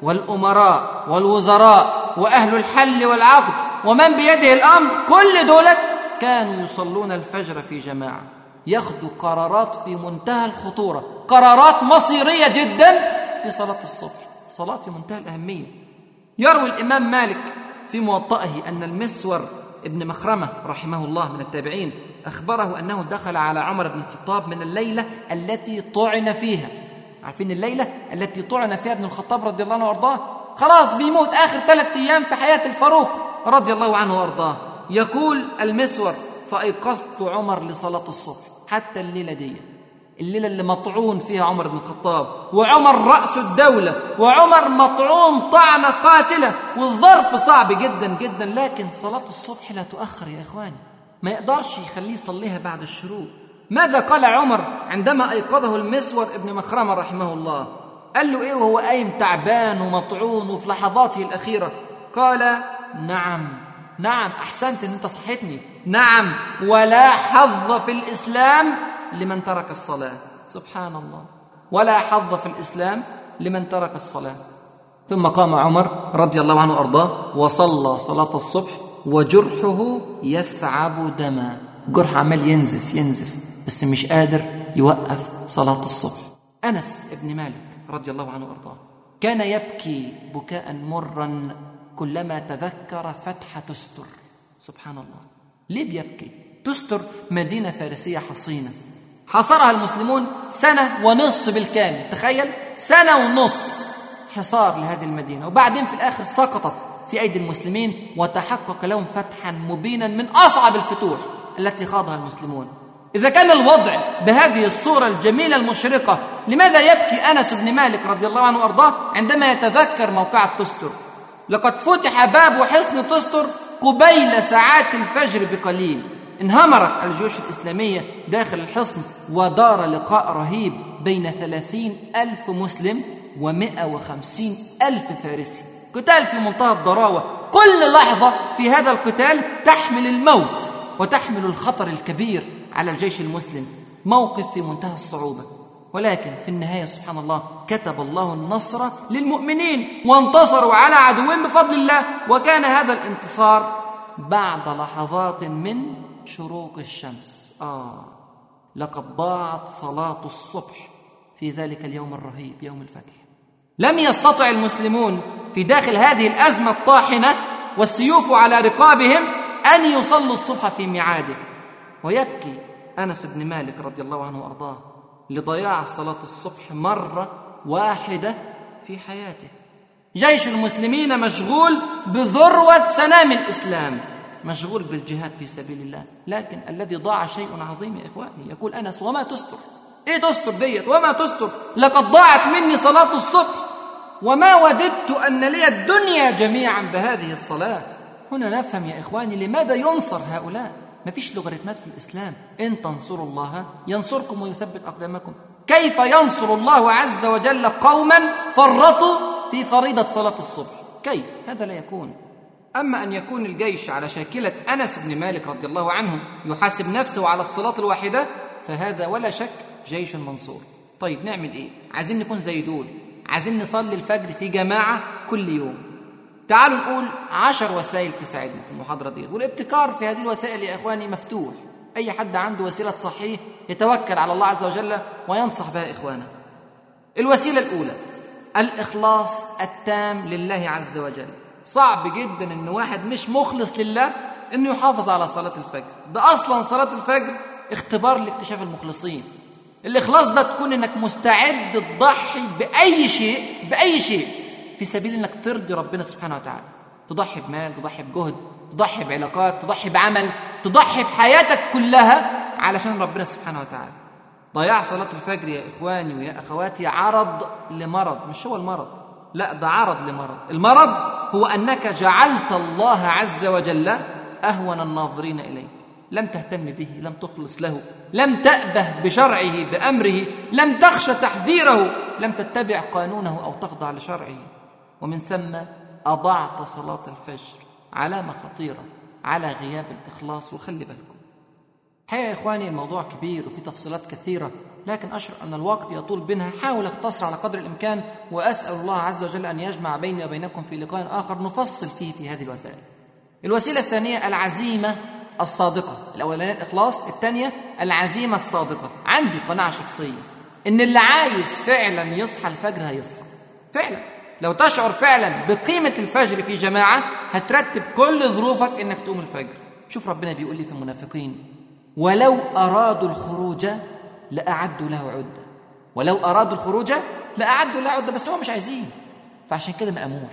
والأمراء والوزراء وأهل الحل والعقد ومن بيده الأمر كل دولة كانوا يصلون الفجر في جماعة ياخذوا قرارات في منتهى الخطورة قرارات مصيرية جدا في صلاة الصبح صلاة في منتهى الأهمية يروي الإمام مالك في موطئه أن المسور ابن مخرمة رحمه الله من التابعين أخبره أنه دخل على عمر بن الخطاب من الليلة التي طعن فيها عارفين الليلة التي طعن فيها ابن الخطاب رضي الله عنه وأرضاه خلاص بيموت آخر ثلاثة أيام في حياة الفاروق رضي الله عنه وأرضاه يقول المسور فأيقظت عمر لصلاة الصبح حتى الليلة دي الليلة اللي مطعون فيها عمر بن الخطاب وعمر رأس الدولة وعمر مطعون طعنة قاتلة والظرف صعب جدا جدا لكن صلاة الصبح لا تؤخر يا إخواني ما يقدرش يخليه يصليها بعد الشروق ماذا قال عمر عندما أيقظه المسور ابن مخرمة رحمه الله قال له إيه وهو قايم تعبان ومطعون وفي لحظاته الأخيرة قال نعم نعم أحسنت أن أنت صحتني نعم ولا حظ في الإسلام لمن ترك الصلاة سبحان الله ولا حظ في الإسلام لمن ترك الصلاة ثم قام عمر رضي الله عنه وأرضاه وصلى صلاة الصبح وجرحه يثعب دما جرح عمال ينزف ينزف بس مش قادر يوقف صلاة الصبح أنس بن مالك رضي الله عنه وأرضاه كان يبكي بكاء مرا كلما تذكر فتح تستر سبحان الله ليه بيبكي تستر مدينة فارسية حصينة حاصرها المسلمون سنة ونصف بالكامل تخيل سنة ونصف حصار لهذه المدينة وبعدين في الآخر سقطت في أيدي المسلمين وتحقق لهم فتحا مبينا من أصعب الفتوح التي خاضها المسلمون إذا كان الوضع بهذه الصورة الجميلة المشرقة لماذا يبكي أنس بن مالك رضي الله عنه وأرضاه عندما يتذكر موقعة تستر لقد فتح باب حصن تستر قبيل ساعات الفجر بقليل انهمرت الجيوش الإسلامية داخل الحصن ودار لقاء رهيب بين ثلاثين ألف مسلم ومئة وخمسين ألف فارسي قتال في منتهى الضراوة كل لحظة في هذا القتال تحمل الموت وتحمل الخطر الكبير على الجيش المسلم موقف في منتهى الصعوبة ولكن في النهاية سبحان الله كتب الله النصر للمؤمنين وانتصروا على عدوهم بفضل الله وكان هذا الانتصار بعد لحظات من شروق الشمس آه لقد ضاعت صلاة الصبح في ذلك اليوم الرهيب يوم الفتح لم يستطع المسلمون في داخل هذه الأزمة الطاحنة والسيوف على رقابهم أن يصلوا الصبح في ميعاده ويبكي أنس بن مالك رضي الله عنه وأرضاه لضياع صلاة الصبح مرة واحدة في حياته جيش المسلمين مشغول بذروة سنام الإسلام مشغول بالجهاد في سبيل الله لكن الذي ضاع شيء عظيم يا إخواني يقول أنس وما تستر إيه تستر ديت وما تستر لقد ضاعت مني صلاة الصبح وما وددت أن لي الدنيا جميعا بهذه الصلاة هنا نفهم يا إخواني لماذا ينصر هؤلاء ما فيش لوغاريتمات في الإسلام إن تنصروا الله ينصركم ويثبت أقدامكم كيف ينصر الله عز وجل قوما فرطوا في فريضة صلاة الصبح كيف هذا لا يكون أما أن يكون الجيش على شاكلة أنس بن مالك رضي الله عنه يحاسب نفسه على الصلاة الواحدة فهذا ولا شك جيش منصور طيب نعمل إيه عايزين نكون زي دول عايزين نصلي الفجر في جماعة كل يوم تعالوا نقول عشر وسائل تساعدنا في المحاضرة دي والابتكار في هذه الوسائل يا إخواني مفتوح أي حد عنده وسيلة صحيح يتوكل على الله عز وجل وينصح بها إخوانه الوسيلة الأولى الإخلاص التام لله عز وجل صعب جدا ان واحد مش مخلص لله انه يحافظ على صلاه الفجر ده اصلا صلاه الفجر اختبار لاكتشاف المخلصين الاخلاص ده تكون انك مستعد تضحي باي شيء باي شيء في سبيل انك ترضي ربنا سبحانه وتعالى تضحي بمال تضحي بجهد تضحي بعلاقات تضحي بعمل تضحي بحياتك كلها علشان ربنا سبحانه وتعالى ضياع صلاة الفجر يا إخواني ويا أخواتي عرض لمرض مش هو المرض لا ده عرض لمرض المرض هو أنك جعلت الله عز وجل أهون الناظرين إليك لم تهتم به لم تخلص له لم تأبه بشرعه بأمره لم تخش تحذيره لم تتبع قانونه أو تخضع لشرعه ومن ثم أضعت صلاة الفجر علامة خطيرة على غياب الإخلاص وخلي بالكم حقيقة يا إخواني الموضوع كبير وفي تفصيلات كثيرة لكن أشعر أن الوقت يطول بنا حاول أختصر على قدر الإمكان وأسأل الله عز وجل أن يجمع بيني وبينكم في لقاء آخر نفصل فيه في هذه الوسائل الوسيلة الثانية العزيمة الصادقة الأولانية الإخلاص الثانية العزيمة الصادقة عندي قناعة شخصية إن اللي عايز فعلا يصحى الفجر هيصحى فعلا لو تشعر فعلا بقيمة الفجر في جماعة هترتب كل ظروفك انك تقوم الفجر شوف ربنا بيقول لي في المنافقين ولو أرادوا الخروج لأعدوا له عدة ولو أرادوا الخروج لأعدوا له عدة بس هم مش عايزين فعشان كده ما قاموش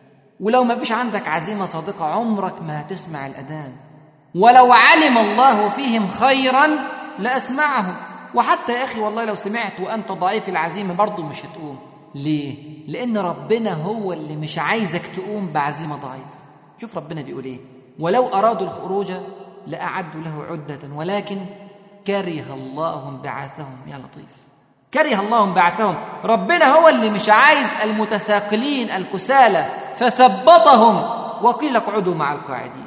ولو ما فيش عندك عزيمة صادقة عمرك ما هتسمع الأذان ولو علم الله فيهم خيرا لأسمعهم وحتى يا أخي والله لو سمعت وأنت ضعيف العزيمة برضه مش هتقوم ليه؟ لأن ربنا هو اللي مش عايزك تقوم بعزيمة ضعيفة شوف ربنا بيقول إيه ولو أرادوا الخروج لأعدوا له عدة ولكن كره الله بعثهم يا لطيف كره الله بعثهم ربنا هو اللي مش عايز المتثاقلين الكسالى فثبطهم وقيل اقعدوا مع القاعدين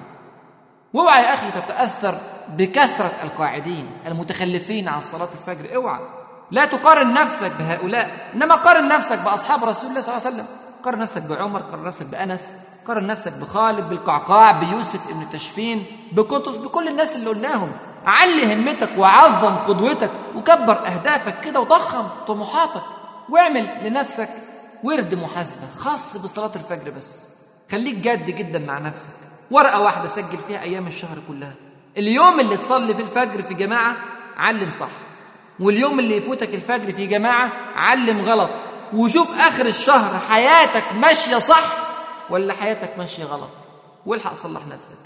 واوعى يا اخي تتاثر بكثره القاعدين المتخلفين عن صلاه الفجر اوعى لا تقارن نفسك بهؤلاء انما قارن نفسك باصحاب رسول الله صلى الله عليه وسلم قارن نفسك بعمر قارن نفسك بانس قارن نفسك بخالد بالقعقاع بيوسف ابن تشفين بقطز بكل الناس اللي قلناهم علي همتك وعظم قدوتك وكبر اهدافك كده وضخم طموحاتك واعمل لنفسك ورد محاسبه خاص بصلاه الفجر بس خليك جاد جدا مع نفسك ورقه واحده سجل فيها ايام الشهر كلها اليوم اللي تصلي في الفجر في جماعه علم صح واليوم اللي يفوتك الفجر في جماعه علم غلط وشوف اخر الشهر حياتك ماشيه صح ولا حياتك ماشيه غلط والحق صلح نفسك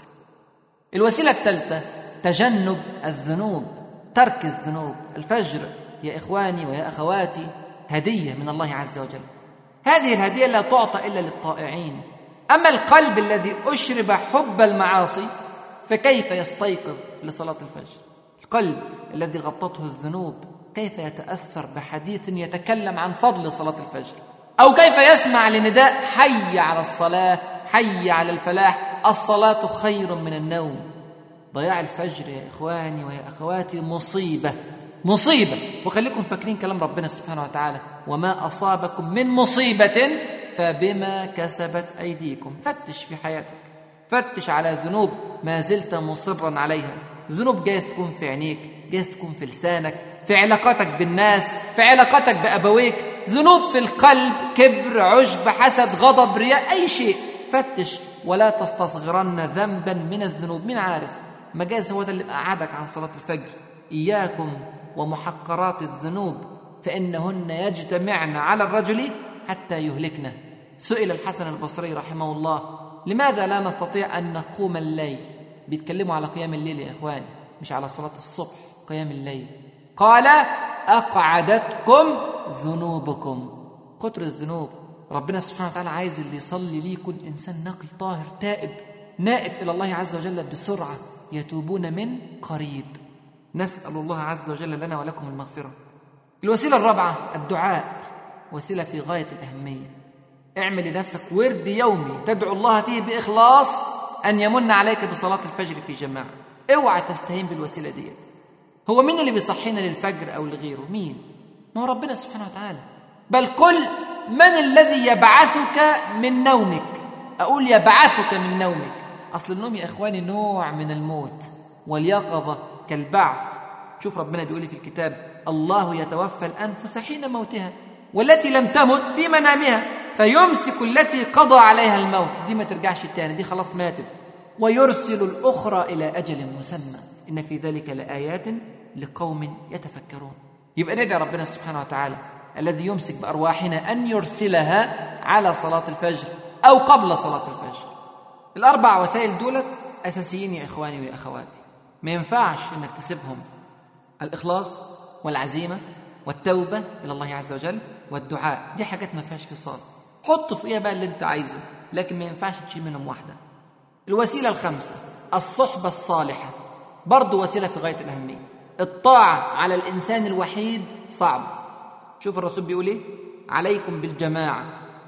الوسيله الثالثه تجنب الذنوب ترك الذنوب الفجر يا اخواني ويا اخواتي هديه من الله عز وجل هذه الهديه لا تعطى الا للطائعين اما القلب الذي اشرب حب المعاصي فكيف يستيقظ لصلاه الفجر القلب الذي غطته الذنوب كيف يتاثر بحديث يتكلم عن فضل صلاه الفجر او كيف يسمع لنداء حي على الصلاه حي على الفلاح الصلاه خير من النوم ضياع الفجر يا اخواني ويا اخواتي مصيبه مصيبه وخليكم فاكرين كلام ربنا سبحانه وتعالى وما اصابكم من مصيبه فبما كسبت ايديكم فتش في حياتك فتش على ذنوب ما زلت مصرا عليها ذنوب جايز تكون في عينيك جايز تكون في لسانك في علاقاتك بالناس في علاقاتك بابويك ذنوب في القلب كبر عجب حسد غضب رياء اي شيء فتش ولا تستصغرن ذنبا من الذنوب مين عارف مجاز هو ده اللي قعدك عن صلاة الفجر إياكم ومحقرات الذنوب فإنهن يجتمعن على الرجل حتى يهلكنا سئل الحسن البصري رحمه الله لماذا لا نستطيع أن نقوم الليل بيتكلموا على قيام الليل يا إخواني مش على صلاة الصبح قيام الليل قال أقعدتكم ذنوبكم كتر الذنوب ربنا سبحانه وتعالى عايز اللي يصلي ليه يكون إنسان نقي طاهر تائب نائب إلى الله عز وجل بسرعة يتوبون من قريب نسأل الله عز وجل لنا ولكم المغفرة الوسيلة الرابعة الدعاء وسيلة في غاية الأهمية اعمل لنفسك ورد يومي تدعو الله فيه بإخلاص أن يمن عليك بصلاة الفجر في جماعة اوعى تستهين بالوسيلة دي هو مين اللي بيصحينا للفجر أو لغيره مين ما هو ربنا سبحانه وتعالى بل قل من الذي يبعثك من نومك أقول يبعثك من نومك أصل النوم يا إخواني نوع من الموت واليقظة كالبعث شوف ربنا بيقول في الكتاب الله يتوفى الأنفس حين موتها والتي لم تمت في منامها فيمسك التي قضى عليها الموت دي ما ترجعش تاني دي خلاص ماتت ويرسل الأخرى إلى أجل مسمى إن في ذلك لآيات لقوم يتفكرون يبقى ندعي ربنا سبحانه وتعالى الذي يمسك بأرواحنا أن يرسلها على صلاة الفجر أو قبل صلاة الفجر الأربع وسائل دولت أساسيين يا إخواني ويا أخواتي ما ينفعش إنك تسيبهم الإخلاص والعزيمة والتوبة إلى الله عز وجل والدعاء دي حاجات ما فيهاش فصال حط فيها بقى اللي أنت عايزه لكن ما ينفعش تشيل منهم واحدة الوسيلة الخامسة الصحبة الصالحة برضه وسيلة في غاية الأهمية الطاعة على الإنسان الوحيد صعب شوف الرسول بيقول إيه عليكم بالجماعة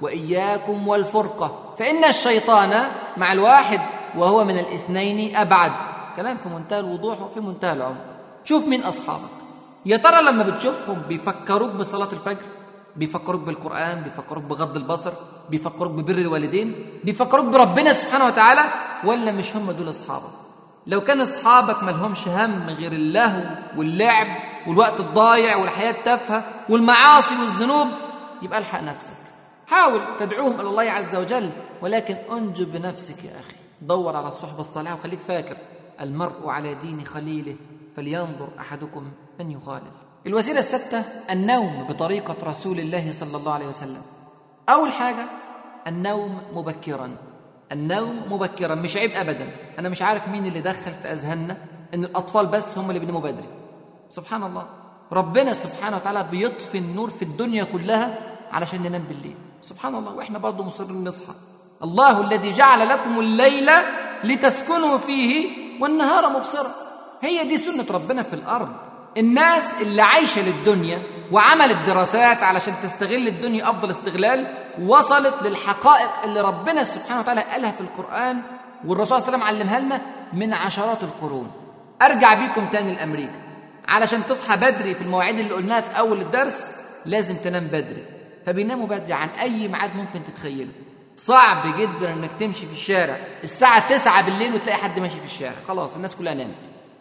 وإياكم والفرقة فإن الشيطان مع الواحد وهو من الاثنين أبعد كلام في منتهى الوضوح وفي منتهى العمق شوف مين أصحابك يا ترى لما بتشوفهم بيفكروك بصلاة الفجر بيفكروك بالقرآن بيفكروك بغض البصر بيفكروك ببر الوالدين بيفكروك بربنا سبحانه وتعالى ولا مش هم دول أصحابك لو كان أصحابك ملهمش هم غير اللهو واللعب والوقت الضايع والحياة التافهة والمعاصي والذنوب يبقى الحق نفسك حاول تدعوهم إلى الله عز وجل ولكن أنجب بنفسك يا أخي دور على الصحبة الصالحة وخليك فاكر المرء على دين خليله فلينظر أحدكم من يخالل الوسيلة الستة النوم بطريقة رسول الله صلى الله عليه وسلم أول حاجة النوم مبكرا النوم مبكرا مش عيب أبدا أنا مش عارف مين اللي دخل في أذهاننا إن الأطفال بس هم اللي بيناموا بدري سبحان الله ربنا سبحانه وتعالى بيطفي النور في الدنيا كلها علشان ننام بالليل سبحان الله واحنا برضه مصرين نصحى الله الذي جعل لكم الليل لتسكنوا فيه والنهار مبصرا هي دي سنة ربنا في الأرض الناس اللي عايشة للدنيا وعملت دراسات علشان تستغل الدنيا أفضل استغلال وصلت للحقائق اللي ربنا سبحانه وتعالى قالها في القرآن والرسول صلى الله عليه وسلم علمها لنا من عشرات القرون أرجع بيكم تاني لأمريكا علشان تصحى بدري في المواعيد اللي قلناها في أول الدرس لازم تنام بدري فبيناموا بدري عن أي ميعاد ممكن تتخيله صعب جدا انك تمشي في الشارع الساعة 9 بالليل وتلاقي حد ماشي في الشارع خلاص الناس كلها نامت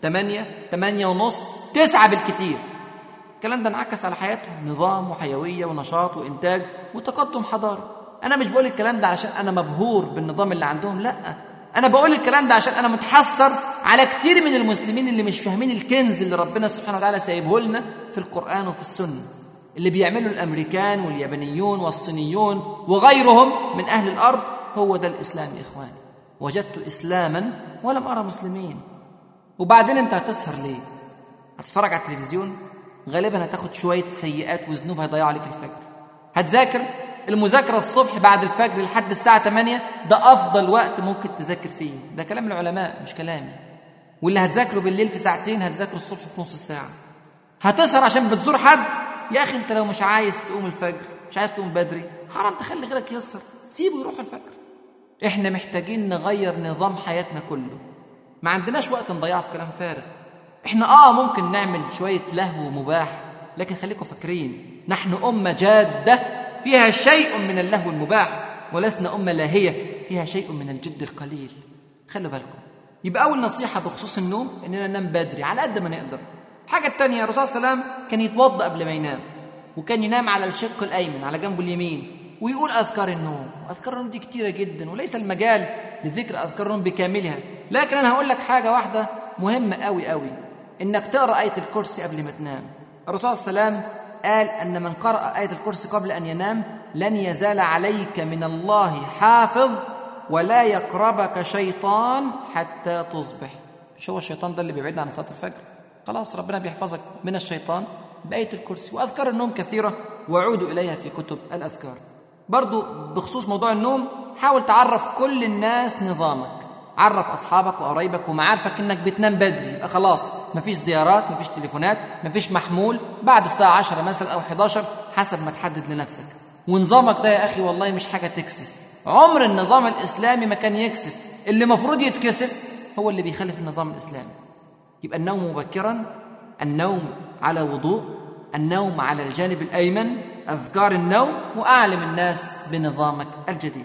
8 8 ونص 9 بالكتير الكلام ده انعكس على حياتهم نظام وحيوية ونشاط وإنتاج وتقدم حضاري أنا مش بقول الكلام ده عشان أنا مبهور بالنظام اللي عندهم لأ أنا بقول الكلام ده عشان أنا متحسر على كتير من المسلمين اللي مش فاهمين الكنز اللي ربنا سبحانه وتعالى سايبه لنا في القرآن وفي السنة اللي بيعمله الامريكان واليابانيون والصينيون وغيرهم من اهل الارض هو ده الاسلام يا اخواني وجدت اسلاما ولم ارى مسلمين وبعدين انت هتسهر ليه هتتفرج على التلفزيون غالبا هتاخد شويه سيئات وذنوب هيضيعوا عليك الفجر هتذاكر المذاكره الصبح بعد الفجر لحد الساعه 8 ده افضل وقت ممكن تذاكر فيه ده كلام العلماء مش كلامي واللي هتذاكره بالليل في ساعتين هتذاكره الصبح في نص الساعه هتسهر عشان بتزور حد يا اخي انت لو مش عايز تقوم الفجر مش عايز تقوم بدري حرام تخلي غيرك يسهر سيبه يروح الفجر احنا محتاجين نغير نظام حياتنا كله ما عندناش وقت نضيعه في كلام فارغ احنا اه ممكن نعمل شويه لهو مباح لكن خليكم فاكرين نحن امه جاده فيها شيء من اللهو المباح ولسنا امه لاهيه فيها شيء من الجد القليل خلوا بالكم يبقى اول نصيحه بخصوص النوم اننا ننام بدري على قد ما نقدر الحاجة الثانية الرسول صلى الله عليه وسلم كان يتوضأ قبل ما ينام وكان ينام على الشق الأيمن على جنبه اليمين ويقول أذكار النوم أذكار النوم دي كتيرة جدا وليس المجال لذكر أذكار النوم بكاملها لكن أنا هقول لك حاجة واحدة مهمة قوي قوي إنك تقرأ آية الكرسي قبل ما تنام الرسول صلى الله عليه وسلم قال أن من قرأ آية الكرسي قبل أن ينام لن يزال عليك من الله حافظ ولا يقربك شيطان حتى تصبح مش هو الشيطان ده اللي بيبعدنا عن صلاة الفجر خلاص ربنا بيحفظك من الشيطان بآية الكرسي وأذكار النوم كثيرة وعودوا إليها في كتب الأذكار برضو بخصوص موضوع النوم حاول تعرف كل الناس نظامك عرف أصحابك وقرايبك ومعارفك إنك بتنام بدري يبقى خلاص مفيش زيارات مفيش تليفونات مفيش محمول بعد الساعة 10 مثلا أو 11 حسب ما تحدد لنفسك ونظامك ده يا أخي والله مش حاجة تكسف عمر النظام الإسلامي ما كان يكسف اللي مفروض يتكسف هو اللي بيخالف النظام الإسلامي يبقى النوم مبكرا النوم على وضوء النوم على الجانب الايمن اذكار النوم واعلم الناس بنظامك الجديد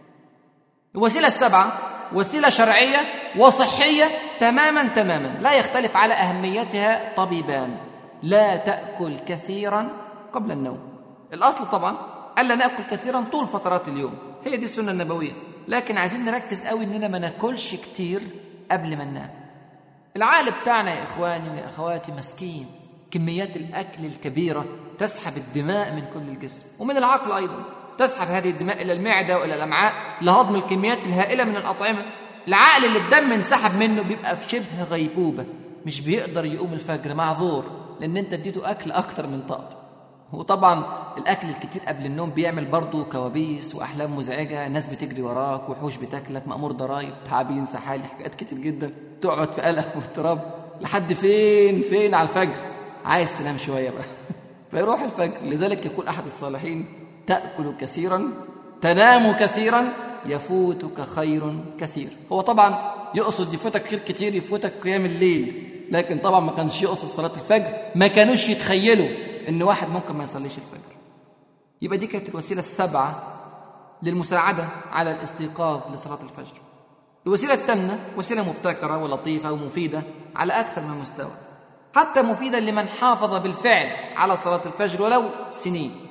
الوسيله السبعه وسيله شرعيه وصحيه تماما تماما لا يختلف على اهميتها طبيبان لا تاكل كثيرا قبل النوم الاصل طبعا الا ناكل كثيرا طول فترات اليوم هي دي السنه النبويه لكن عايزين نركز قوي اننا ما ناكلش كتير قبل ما ننام العقل بتاعنا يا اخواني ويا اخواتي مسكين كميات الاكل الكبيره تسحب الدماء من كل الجسم ومن العقل ايضا تسحب هذه الدماء الى المعده والى الامعاء لهضم الكميات الهائله من الاطعمه العقل اللي الدم انسحب منه بيبقى في شبه غيبوبه مش بيقدر يقوم الفجر معذور لان انت اديته اكل اكتر من طاقته وطبعا الاكل الكتير قبل النوم بيعمل برضه كوابيس واحلام مزعجه ناس بتجري وراك وحوش بتاكلك مامور ضرايب تعابين سحالي حاجات كتير جدا تقعد في قلق واضطراب لحد فين فين على الفجر عايز تنام شويه بقى فيروح الفجر لذلك يقول احد الصالحين تاكل كثيرا تنام كثيرا يفوتك خير كثير هو طبعا يقصد يفوتك خير كتير يفوتك قيام الليل لكن طبعا ما كانش يقصد صلاه الفجر ما كانوش يتخيلوا ان واحد ممكن ما يصليش الفجر يبقى دي كانت الوسيله السبعه للمساعده على الاستيقاظ لصلاه الفجر الوسيله الثامنه وسيله مبتكره ولطيفه ومفيده على اكثر من مستوى حتى مفيده لمن حافظ بالفعل على صلاه الفجر ولو سنين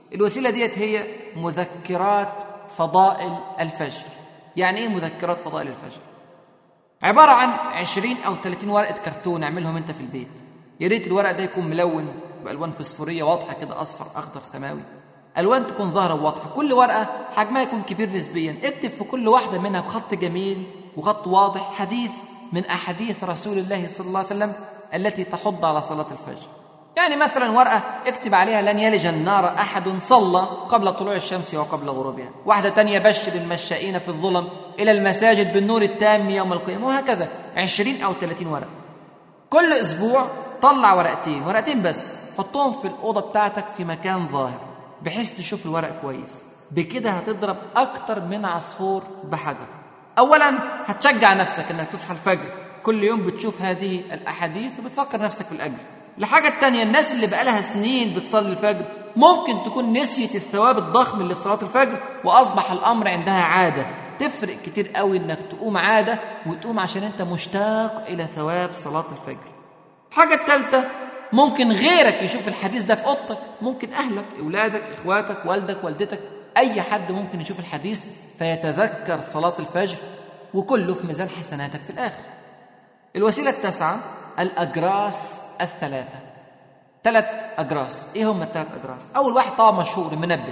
الوسيلة ديت هي مذكرات فضائل الفجر يعني ايه مذكرات فضائل الفجر عبارة عن 20 أو 30 ورقة كرتون اعملهم أنت في البيت يا ريت الورق ده يكون ملون بألوان فسفورية واضحة كده أصفر أخضر سماوي ألوان تكون ظاهرة وواضحة كل ورقة حجمها يكون كبير نسبيا اكتب في كل واحدة منها بخط جميل وخط واضح حديث من أحاديث رسول الله صلى الله عليه وسلم التي تحض على صلاة الفجر يعني مثلا ورقة اكتب عليها لن يلج النار أحد صلى قبل طلوع الشمس وقبل غروبها واحدة تانية بشر المشائين في الظلم إلى المساجد بالنور التام يوم القيامة وهكذا عشرين أو ثلاثين ورقة كل أسبوع طلع ورقتين ورقتين بس حطهم في الأوضة بتاعتك في مكان ظاهر بحيث تشوف الورق كويس بكده هتضرب أكتر من عصفور بحجر أولا هتشجع نفسك إنك تصحى الفجر كل يوم بتشوف هذه الأحاديث وبتفكر نفسك بالأجر الحاجة التانية الناس اللي بقالها سنين بتصلي الفجر ممكن تكون نسيت الثواب الضخم اللي في صلاة الفجر وأصبح الأمر عندها عادة تفرق كتير قوي إنك تقوم عادة وتقوم عشان أنت مشتاق إلى ثواب صلاة الفجر الحاجة التالتة ممكن غيرك يشوف الحديث ده في أوضتك ممكن أهلك أولادك إخواتك والدك والدتك أي حد ممكن يشوف الحديث فيتذكر صلاة الفجر وكله في ميزان حسناتك في الآخر الوسيلة التاسعة الأجراس الثلاثة ثلاث أجراس إيه هم الثلاث أجراس أول واحد طبعا مشهور المنبه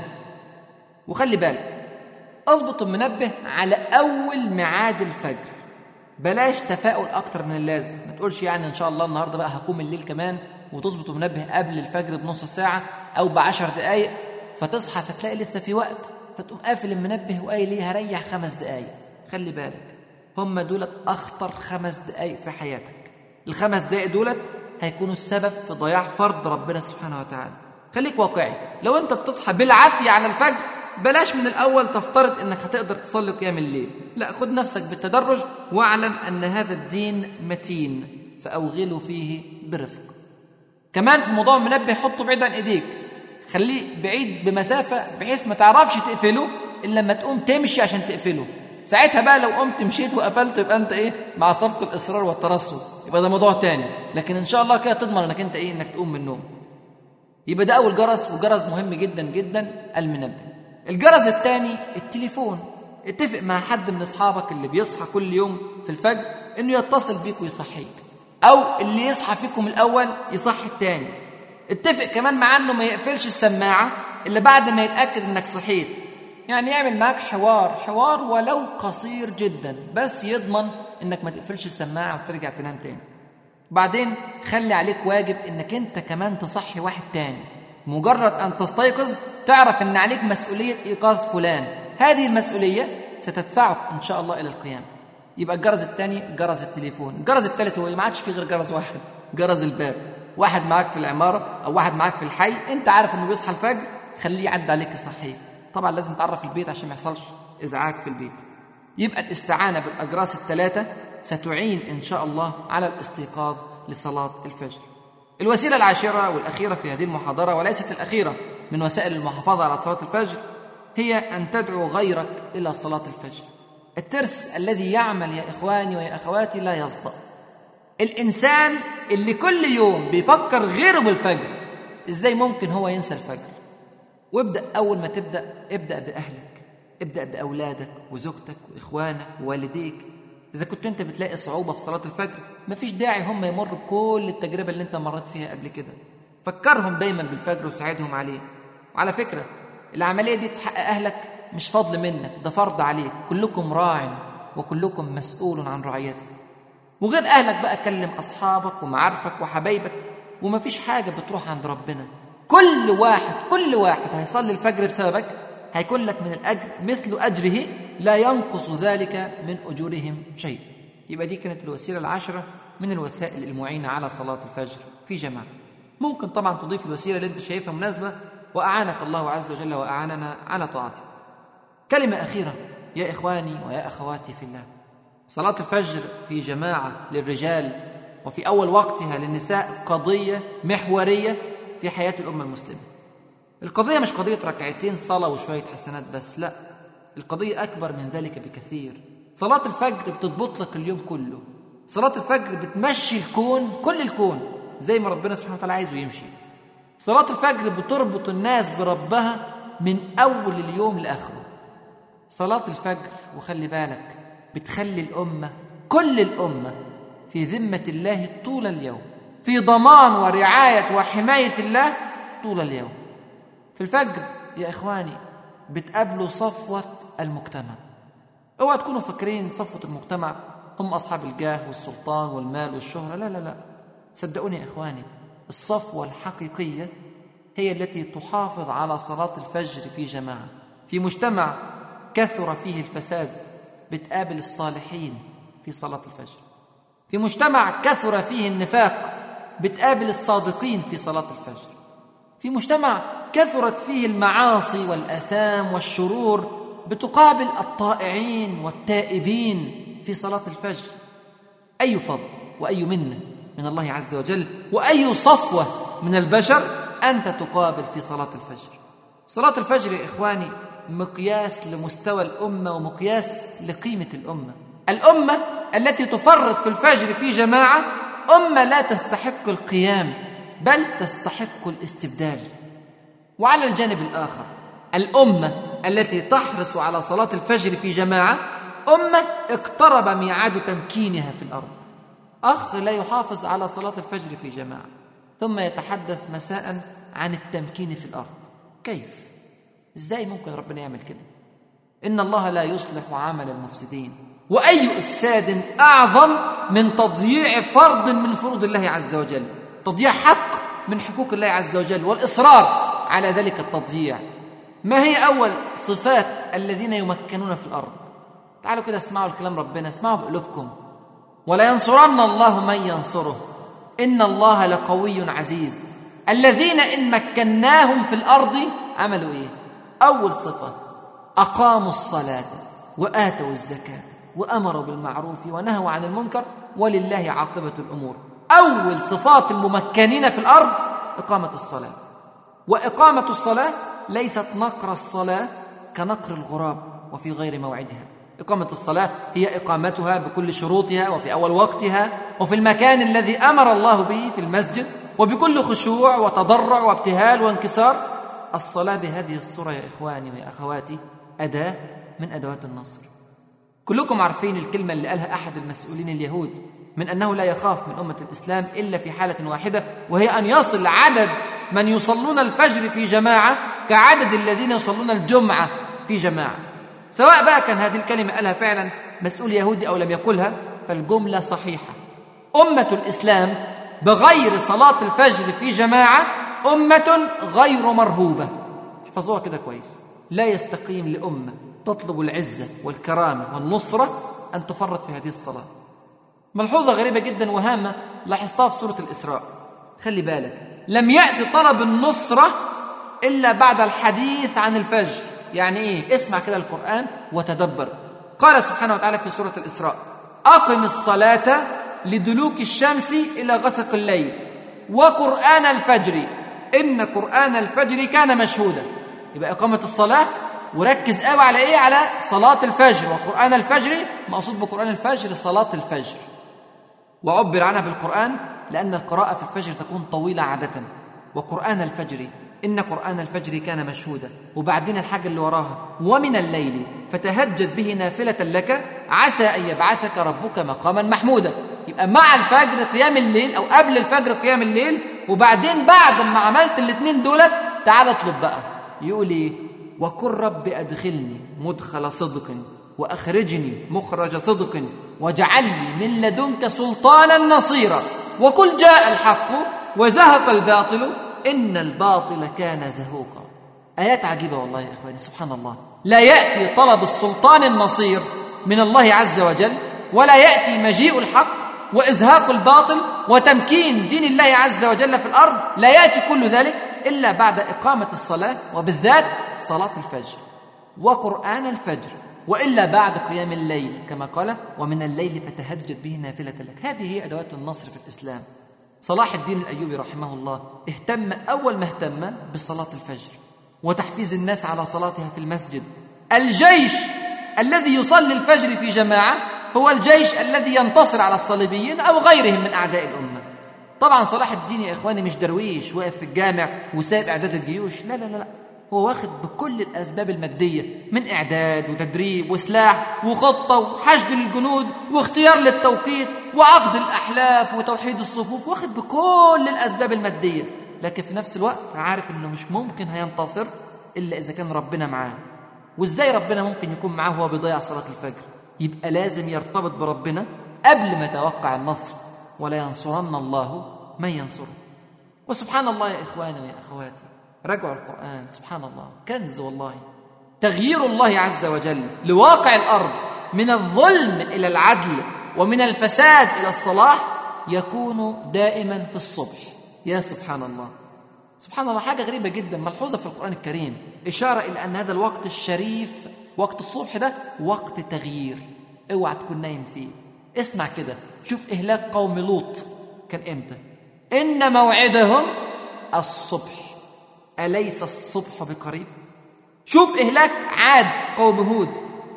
وخلي بالك أظبط المنبه على أول ميعاد الفجر بلاش تفاؤل أكتر من اللازم ما تقولش يعني إن شاء الله النهاردة بقى هقوم الليل كمان وتظبط المنبه قبل الفجر بنص ساعة أو بعشر دقايق فتصحى فتلاقي لسه في وقت فتقوم قافل المنبه وقايل ليه هريح خمس دقايق خلي بالك هم دولت أخطر خمس دقايق في حياتك الخمس دقايق دولت هيكونوا السبب في ضياع فرض ربنا سبحانه وتعالى خليك واقعي لو انت بتصحى بالعافيه على الفجر بلاش من الاول تفترض انك هتقدر تصلي قيام الليل لا خد نفسك بالتدرج واعلم ان هذا الدين متين فاوغلوا فيه برفق كمان في موضوع المنبه حطه بعيد عن ايديك خليه بعيد بمسافه بحيث ما تعرفش تقفله الا لما تقوم تمشي عشان تقفله ساعتها بقى لو قمت مشيت وقفلت يبقى انت ايه مع سبق الاصرار والترصد يبقى ده موضوع تاني لكن ان شاء الله كده تضمن انك انت ايه انك تقوم من النوم يبقى ده اول جرس وجرس مهم جدا جدا المنبه الجرس الثاني التليفون اتفق مع حد من اصحابك اللي بيصحى كل يوم في الفجر انه يتصل بيك ويصحيك او اللي يصحى فيكم الاول يصحي الثاني اتفق كمان معاه انه ما يقفلش السماعه الا بعد ما يتاكد انك صحيت يعني يعمل معاك حوار حوار ولو قصير جدا بس يضمن انك ما تقفلش السماعه وترجع تنام تاني بعدين خلي عليك واجب انك انت كمان تصحي واحد تاني مجرد ان تستيقظ تعرف ان عليك مسؤوليه ايقاظ فلان هذه المسؤوليه ستدفعك ان شاء الله الى القيام يبقى الجرس الثاني جرس التليفون الجرس الثالث هو ما عادش فيه غير جرس واحد جرس الباب واحد معاك في العماره او واحد معاك في الحي انت عارف انه بيصحى الفجر خليه يعدي عليك يصحيك طبعا لازم تعرف البيت عشان ما يحصلش ازعاج في البيت يبقى الاستعانه بالاجراس الثلاثه ستعين ان شاء الله على الاستيقاظ لصلاه الفجر الوسيله العاشره والاخيره في هذه المحاضره وليست الاخيره من وسائل المحافظه على صلاه الفجر هي ان تدعو غيرك الى صلاه الفجر الترس الذي يعمل يا اخواني ويا اخواتي لا يصدأ الانسان اللي كل يوم بيفكر غيره بالفجر ازاي ممكن هو ينسى الفجر وابدأ أول ما تبدأ ابدأ بأهلك ابدأ بأولادك وزوجتك وإخوانك ووالديك إذا كنت أنت بتلاقي صعوبة في صلاة الفجر مفيش داعي هم يمروا بكل التجربة اللي أنت مريت فيها قبل كده فكرهم دايما بالفجر وساعدهم عليه وعلى فكرة العملية دي تحقق أهلك مش فضل منك ده فرض عليك كلكم راع وكلكم مسؤول عن رعيته وغير أهلك بقى كلم أصحابك ومعارفك وحبايبك ومفيش حاجة بتروح عند ربنا كل واحد كل واحد هيصلي الفجر بسببك هيكون لك من الأجر مثل أجره لا ينقص ذلك من أجورهم شيء يبقى دي كانت الوسيلة العشرة من الوسائل المعينة على صلاة الفجر في جماعة ممكن طبعا تضيف الوسيلة اللي انت شايفها مناسبة وأعانك الله عز وجل وأعاننا على طاعته كلمة أخيرة يا إخواني ويا أخواتي في الله صلاة الفجر في جماعة للرجال وفي أول وقتها للنساء قضية محورية في حياة الأمة المسلمة القضية مش قضية ركعتين صلاة وشوية حسنات بس لا القضية أكبر من ذلك بكثير صلاة الفجر بتضبط لك اليوم كله صلاة الفجر بتمشي الكون كل الكون زي ما ربنا سبحانه وتعالى عايزه يمشي صلاة الفجر بتربط الناس بربها من أول اليوم لآخره صلاة الفجر وخلي بالك بتخلي الأمة كل الأمة في ذمة الله طول اليوم في ضمان ورعاية وحماية الله طول اليوم في الفجر يا إخواني بتقابلوا صفوة المجتمع اوعى تكونوا فاكرين صفوة المجتمع هم أصحاب الجاه والسلطان والمال والشهرة لا لا لا صدقوني يا إخواني الصفوة الحقيقية هي التي تحافظ على صلاة الفجر في جماعة في مجتمع كثر فيه الفساد بتقابل الصالحين في صلاة الفجر في مجتمع كثر فيه النفاق بتقابل الصادقين في صلاة الفجر في مجتمع كثرت فيه المعاصي والآثام والشرور بتقابل الطائعين والتائبين في صلاة الفجر أي فضل وأي منة من الله عز وجل وأي صفوة من البشر أنت تقابل في صلاة الفجر صلاة الفجر يا إخواني مقياس لمستوى الأمة ومقياس لقيمة الأمة الأمة التي تفرط في الفجر في جماعة أمة لا تستحق القيام بل تستحق الاستبدال وعلى الجانب الآخر الأمة التي تحرص على صلاة الفجر في جماعة أمة اقترب ميعاد تمكينها في الأرض أخ لا يحافظ على صلاة الفجر في جماعة ثم يتحدث مساء عن التمكين في الأرض كيف؟ إزاي ممكن ربنا يعمل كده؟ إن الله لا يصلح عمل المفسدين وأي إفساد أعظم من تضييع فرض من فروض الله عز وجل تضييع حق من حقوق الله عز وجل والإصرار على ذلك التضييع ما هي أول صفات الذين يمكنون في الأرض تعالوا كده اسمعوا الكلام ربنا اسمعوا بقلوبكم ولا ينصرن الله من ينصره إن الله لقوي عزيز الذين إن مكناهم في الأرض عملوا إيه أول صفة أقاموا الصلاة وآتوا الزكاة وأمروا بالمعروف ونهوا عن المنكر ولله عاقبة الأمور أول صفات الممكنين في الأرض إقامة الصلاة وإقامة الصلاة ليست نقر الصلاة كنقر الغراب وفي غير موعدها إقامة الصلاة هي إقامتها بكل شروطها وفي أول وقتها وفي المكان الذي أمر الله به في المسجد وبكل خشوع وتضرع وابتهال وانكسار الصلاة بهذه الصورة يا إخواني ويا أخواتي أداة من أدوات النصر كلكم عارفين الكلمة اللي قالها أحد المسؤولين اليهود من أنه لا يخاف من أمة الإسلام إلا في حالة واحدة وهي أن يصل عدد من يصلون الفجر في جماعة كعدد الذين يصلون الجمعة في جماعة سواء بقى كان هذه الكلمة قالها فعلا مسؤول يهودي أو لم يقلها فالجملة صحيحة أمة الإسلام بغير صلاة الفجر في جماعة أمة غير مرهوبة احفظوها كده كويس لا يستقيم لأمة تطلب العزة والكرامة والنصرة أن تفرط في هذه الصلاة ملحوظة غريبة جدا وهامة لاحظتها في سورة الإسراء خلي بالك لم يأتي طلب النصرة إلا بعد الحديث عن الفجر يعني إيه؟ اسمع كده القرآن وتدبر قال سبحانه وتعالى في سورة الإسراء أقم الصلاة لدلوك الشمس إلى غسق الليل وقرآن الفجر إن قرآن الفجر كان مشهودا يبقى إقامة الصلاة وركز قوي على إيه؟ على صلاة الفجر وقرآن الفجر مقصود بقرآن الفجر صلاة الفجر وعبر عنها بالقرآن لأن القراءة في الفجر تكون طويلة عادة وقرآن الفجر إن قرآن الفجر كان مشهودا وبعدين الحاجة اللي وراها ومن الليل فتهجد به نافلة لك عسى أن يبعثك ربك مقاما محمودا يبقى مع الفجر قيام الليل أو قبل الفجر قيام الليل وبعدين بعد ما عملت الاثنين دولت تعال اطلب بقى يقول ايه وقل رب أدخلني مدخل صدق وأخرجني مخرج صدق واجعل لي من لدنك سلطانا نصيرا وقل جاء الحق وزهق الباطل إن الباطل كان زهوقا آيات عجيبة والله يا إخواني سبحان الله لا يأتي طلب السلطان النصير من الله عز وجل ولا يأتي مجيء الحق وإزهاق الباطل وتمكين دين الله عز وجل في الأرض لا يأتي كل ذلك إلا بعد إقامة الصلاة وبالذات صلاة الفجر وقرآن الفجر وإلا بعد قيام الليل كما قال ومن الليل فتهجد به نافلة لك هذه هي أدوات النصر في الإسلام صلاح الدين الأيوبي رحمه الله اهتم أول ما اهتم بصلاة الفجر وتحفيز الناس على صلاتها في المسجد الجيش الذي يصلي الفجر في جماعة هو الجيش الذي ينتصر على الصليبيين أو غيرهم من أعداء الأمة طبعا صلاح الدين يا إخواني مش درويش واقف في الجامع وسايب إعداد الجيوش لا لا لا لا هو واخد بكل الأسباب المادية من إعداد وتدريب وسلاح وخطة وحشد للجنود واختيار للتوقيت وعقد الأحلاف وتوحيد الصفوف واخد بكل الأسباب المادية لكن في نفس الوقت عارف إنه مش ممكن هينتصر إلا إذا كان ربنا معاه وإزاي ربنا ممكن يكون معاه وهو بيضيع صلاة الفجر يبقى لازم يرتبط بربنا قبل ما يتوقع النصر ولا ينصرن الله من ينصره وسبحان الله يا إخواني ويا أخواتي راجعوا القرآن سبحان الله كنز والله تغيير الله عز وجل لواقع الأرض من الظلم إلى العدل ومن الفساد إلى الصلاح يكون دائما في الصبح يا سبحان الله سبحان الله حاجة غريبة جدا ملحوظة في القرآن الكريم إشارة إلى أن هذا الوقت الشريف وقت الصبح ده وقت تغيير اوعى تكون نايم فيه اسمع كده شوف إهلاك قوم لوط كان إمتى إن موعدهم الصبح أليس الصبح بقريب شوف إهلاك عاد قوم هود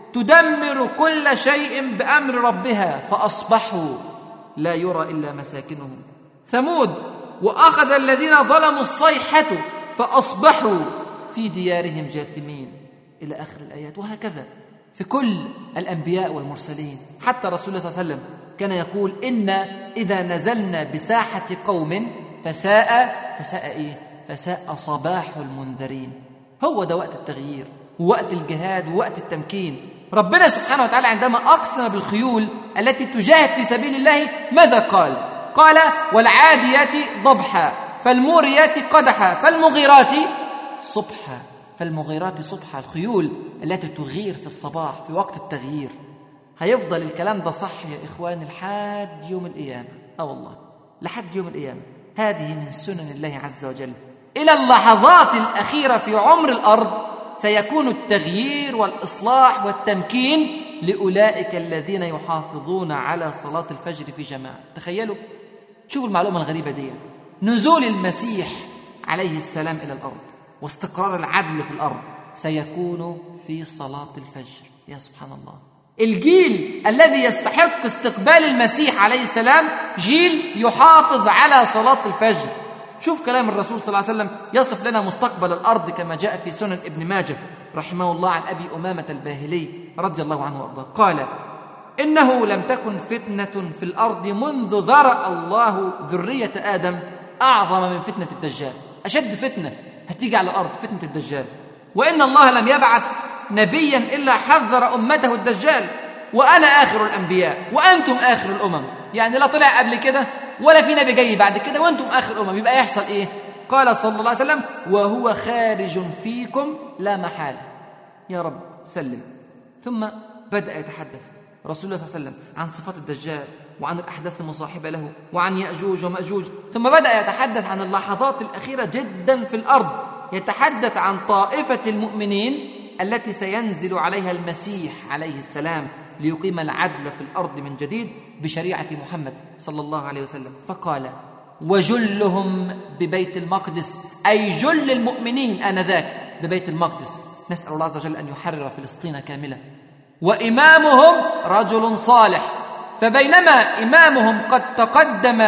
تدمر كل شيء بأمر ربها فأصبحوا لا يرى إلا مساكنهم ثمود وأخذ الذين ظلموا الصيحة فأصبحوا في ديارهم جاثمين إلى آخر الآيات وهكذا في كل الأنبياء والمرسلين حتى رسول الله صلى الله عليه وسلم كان يقول إن إذا نزلنا بساحة قوم فساء فساء إيه؟ فساء صباح المنذرين هو ده وقت التغيير ووقت الجهاد ووقت التمكين ربنا سبحانه وتعالى عندما أقسم بالخيول التي تجاهد في سبيل الله ماذا قال؟ قال والعاديات ضبحا فالموريات قدحا فالمغيرات صبحا فالمغيرات صبحا الخيول التي تغير في الصباح في وقت التغيير هيفضل الكلام ده صح يا إخواني لحد يوم القيامة آه والله لحد يوم القيامة هذه من سنن الله عز وجل إلى اللحظات الأخيرة في عمر الأرض سيكون التغيير والإصلاح والتمكين لأولئك الذين يحافظون على صلاة الفجر في جماعة تخيلوا شوفوا المعلومة الغريبة ديت نزول المسيح عليه السلام إلى الأرض واستقرار العدل في الأرض سيكون في صلاة الفجر يا سبحان الله الجيل الذي يستحق استقبال المسيح عليه السلام جيل يحافظ على صلاة الفجر شوف كلام الرسول صلى الله عليه وسلم يصف لنا مستقبل الأرض كما جاء في سنن ابن ماجه رحمه الله عن أبي أمامة الباهلي رضي الله عنه وأرضاه قال إنه لم تكن فتنة في الأرض منذ ذرأ الله ذرية آدم أعظم من فتنة الدجال أشد فتنة هتيجي على الأرض فتنة الدجال وإن الله لم يبعث نبيا إلا حذر أمته الدجال وأنا آخر الأنبياء وأنتم آخر الأمم يعني لا طلع قبل كده ولا في نبي جاي بعد كده وأنتم آخر الأمم يبقى يحصل إيه قال صلى الله عليه وسلم وهو خارج فيكم لا محالة يا رب سلم ثم بدأ يتحدث رسول الله صلى الله عليه وسلم عن صفات الدجال وعن الأحداث المصاحبة له وعن يأجوج ومأجوج ثم بدأ يتحدث عن اللحظات الأخيرة جدا في الأرض يتحدث عن طائفة المؤمنين التي سينزل عليها المسيح عليه السلام ليقيم العدل في الأرض من جديد بشريعة محمد صلى الله عليه وسلم فقال وجلهم ببيت المقدس أي جل المؤمنين آنذاك ببيت المقدس نسأل الله عز وجل أن يحرر فلسطين كاملة وإمامهم رجل صالح فبينما إمامهم قد تقدم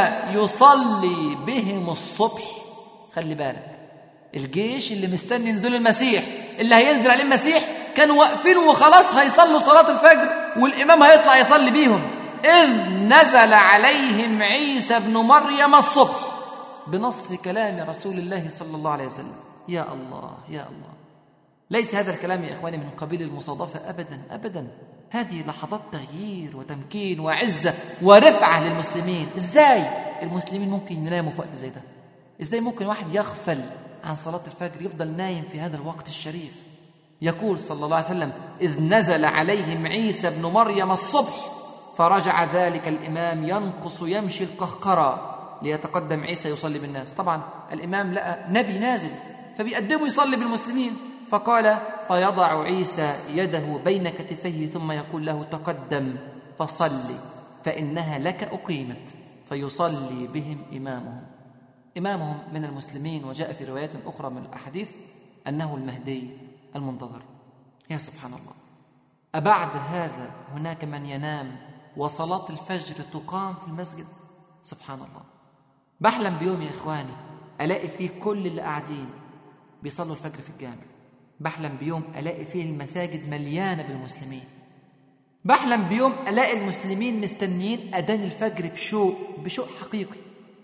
يصلي بهم الصبح خلي بالك الجيش اللي مستني نزول المسيح اللي هينزل عليه المسيح كانوا واقفين وخلاص هيصلوا صلاة الفجر والإمام هيطلع يصلي بيهم إذ نزل عليهم عيسى ابن مريم الصبح بنص كلام رسول الله صلى الله عليه وسلم يا الله يا الله ليس هذا الكلام يا إخواني من قبيل المصادفة أبدا أبدا هذه لحظات تغيير وتمكين وعزة ورفعة للمسلمين إزاي المسلمين ممكن يناموا في وقت زي ده إزاي ممكن واحد يغفل عن صلاة الفجر يفضل نايم في هذا الوقت الشريف يقول صلى الله عليه وسلم إذ نزل عليهم عيسى ابن مريم الصبح فرجع ذلك الإمام ينقص يمشي القهقرى ليتقدم عيسى يصلي بالناس طبعا الإمام لقى نبي نازل فبيقدمه يصلي بالمسلمين فقال فيضع عيسى يده بين كتفيه ثم يقول له تقدم فصل فإنها لك أقيمت فيصلي بهم إمامهم إمامهم من المسلمين وجاء في روايات أخرى من الأحاديث أنه المهدي المنتظر يا سبحان الله أبعد هذا هناك من ينام وصلاة الفجر تقام في المسجد سبحان الله بحلم بيوم يا إخواني ألاقي فيه كل اللي قاعدين بيصلوا الفجر في الجامع بحلم بيوم ألاقي فيه المساجد مليانة بالمسلمين بحلم بيوم ألاقي المسلمين مستنيين أذان الفجر بشوق بشوق حقيقي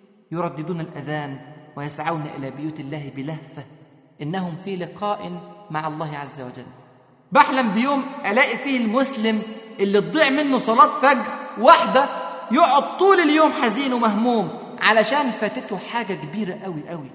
يرددون الأذان ويسعون إلى بيوت الله بلهفة إنهم في لقاء مع الله عز وجل بحلم بيوم ألاقي فيه المسلم اللي تضيع منه صلاة فجر واحدة يقعد طول اليوم حزين ومهموم علشان فاتته حاجة كبيرة قوي قوي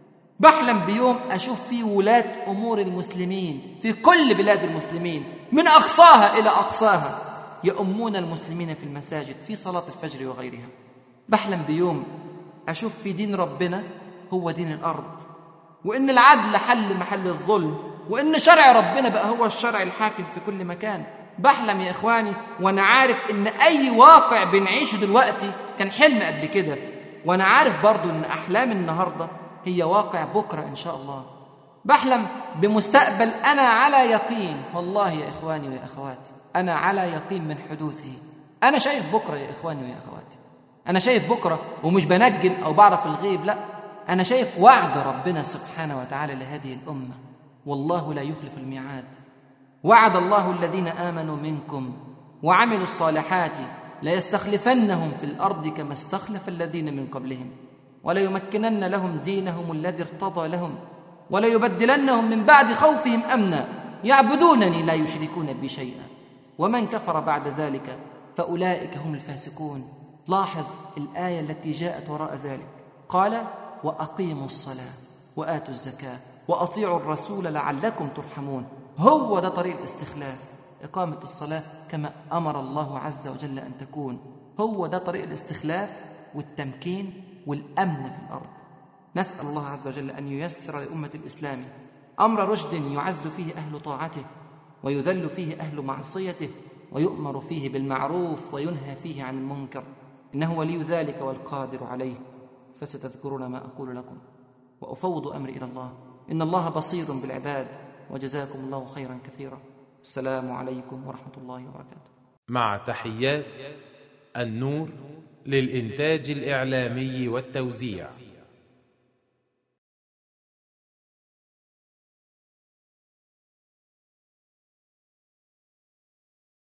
بحلم بيوم أشوف فيه ولاة أمور المسلمين في كل بلاد المسلمين من أقصاها إلى أقصاها يؤمون المسلمين في المساجد في صلاة الفجر وغيرها بحلم بيوم أشوف في دين ربنا هو دين الأرض وإن العدل حل محل الظلم وإن شرع ربنا بقى هو الشرع الحاكم في كل مكان بحلم يا إخواني وأنا عارف إن أي واقع بنعيشه دلوقتي كان حلم قبل كده وأنا عارف برضو إن أحلام النهاردة هي واقع بكرة إن شاء الله بحلم بمستقبل أنا على يقين والله يا إخواني ويا أخواتي أنا على يقين من حدوثه أنا شايف بكرة يا إخواني ويا أخواتي أنا شايف بكرة ومش بنجم أو بعرف الغيب لا أنا شايف وعد ربنا سبحانه وتعالى لهذه الأمة والله لا يخلف الميعاد وعد الله الذين آمنوا منكم وعملوا الصالحات ليستخلفنهم في الأرض كما استخلف الذين من قبلهم وليمكنن لهم دينهم الذي ارتضى لهم وليبدلنهم من بعد خوفهم امنا يعبدونني لا يشركون بي شيئا ومن كفر بعد ذلك فاولئك هم الفاسقون لاحظ الايه التي جاءت وراء ذلك قال واقيموا الصلاه واتوا الزكاه واطيعوا الرسول لعلكم ترحمون هو ده طريق الاستخلاف اقامه الصلاه كما امر الله عز وجل ان تكون هو ده طريق الاستخلاف والتمكين والامن في الارض نسال الله عز وجل ان ييسر لامه الاسلام امر رشد يعز فيه اهل طاعته ويذل فيه اهل معصيته ويؤمر فيه بالمعروف وينهى فيه عن المنكر انه ولي ذلك والقادر عليه فستذكرون ما اقول لكم وافوض امري الى الله ان الله بصير بالعباد وجزاكم الله خيرا كثيرا السلام عليكم ورحمه الله وبركاته مع تحيات النور للإنتاج الإعلامي والتوزيع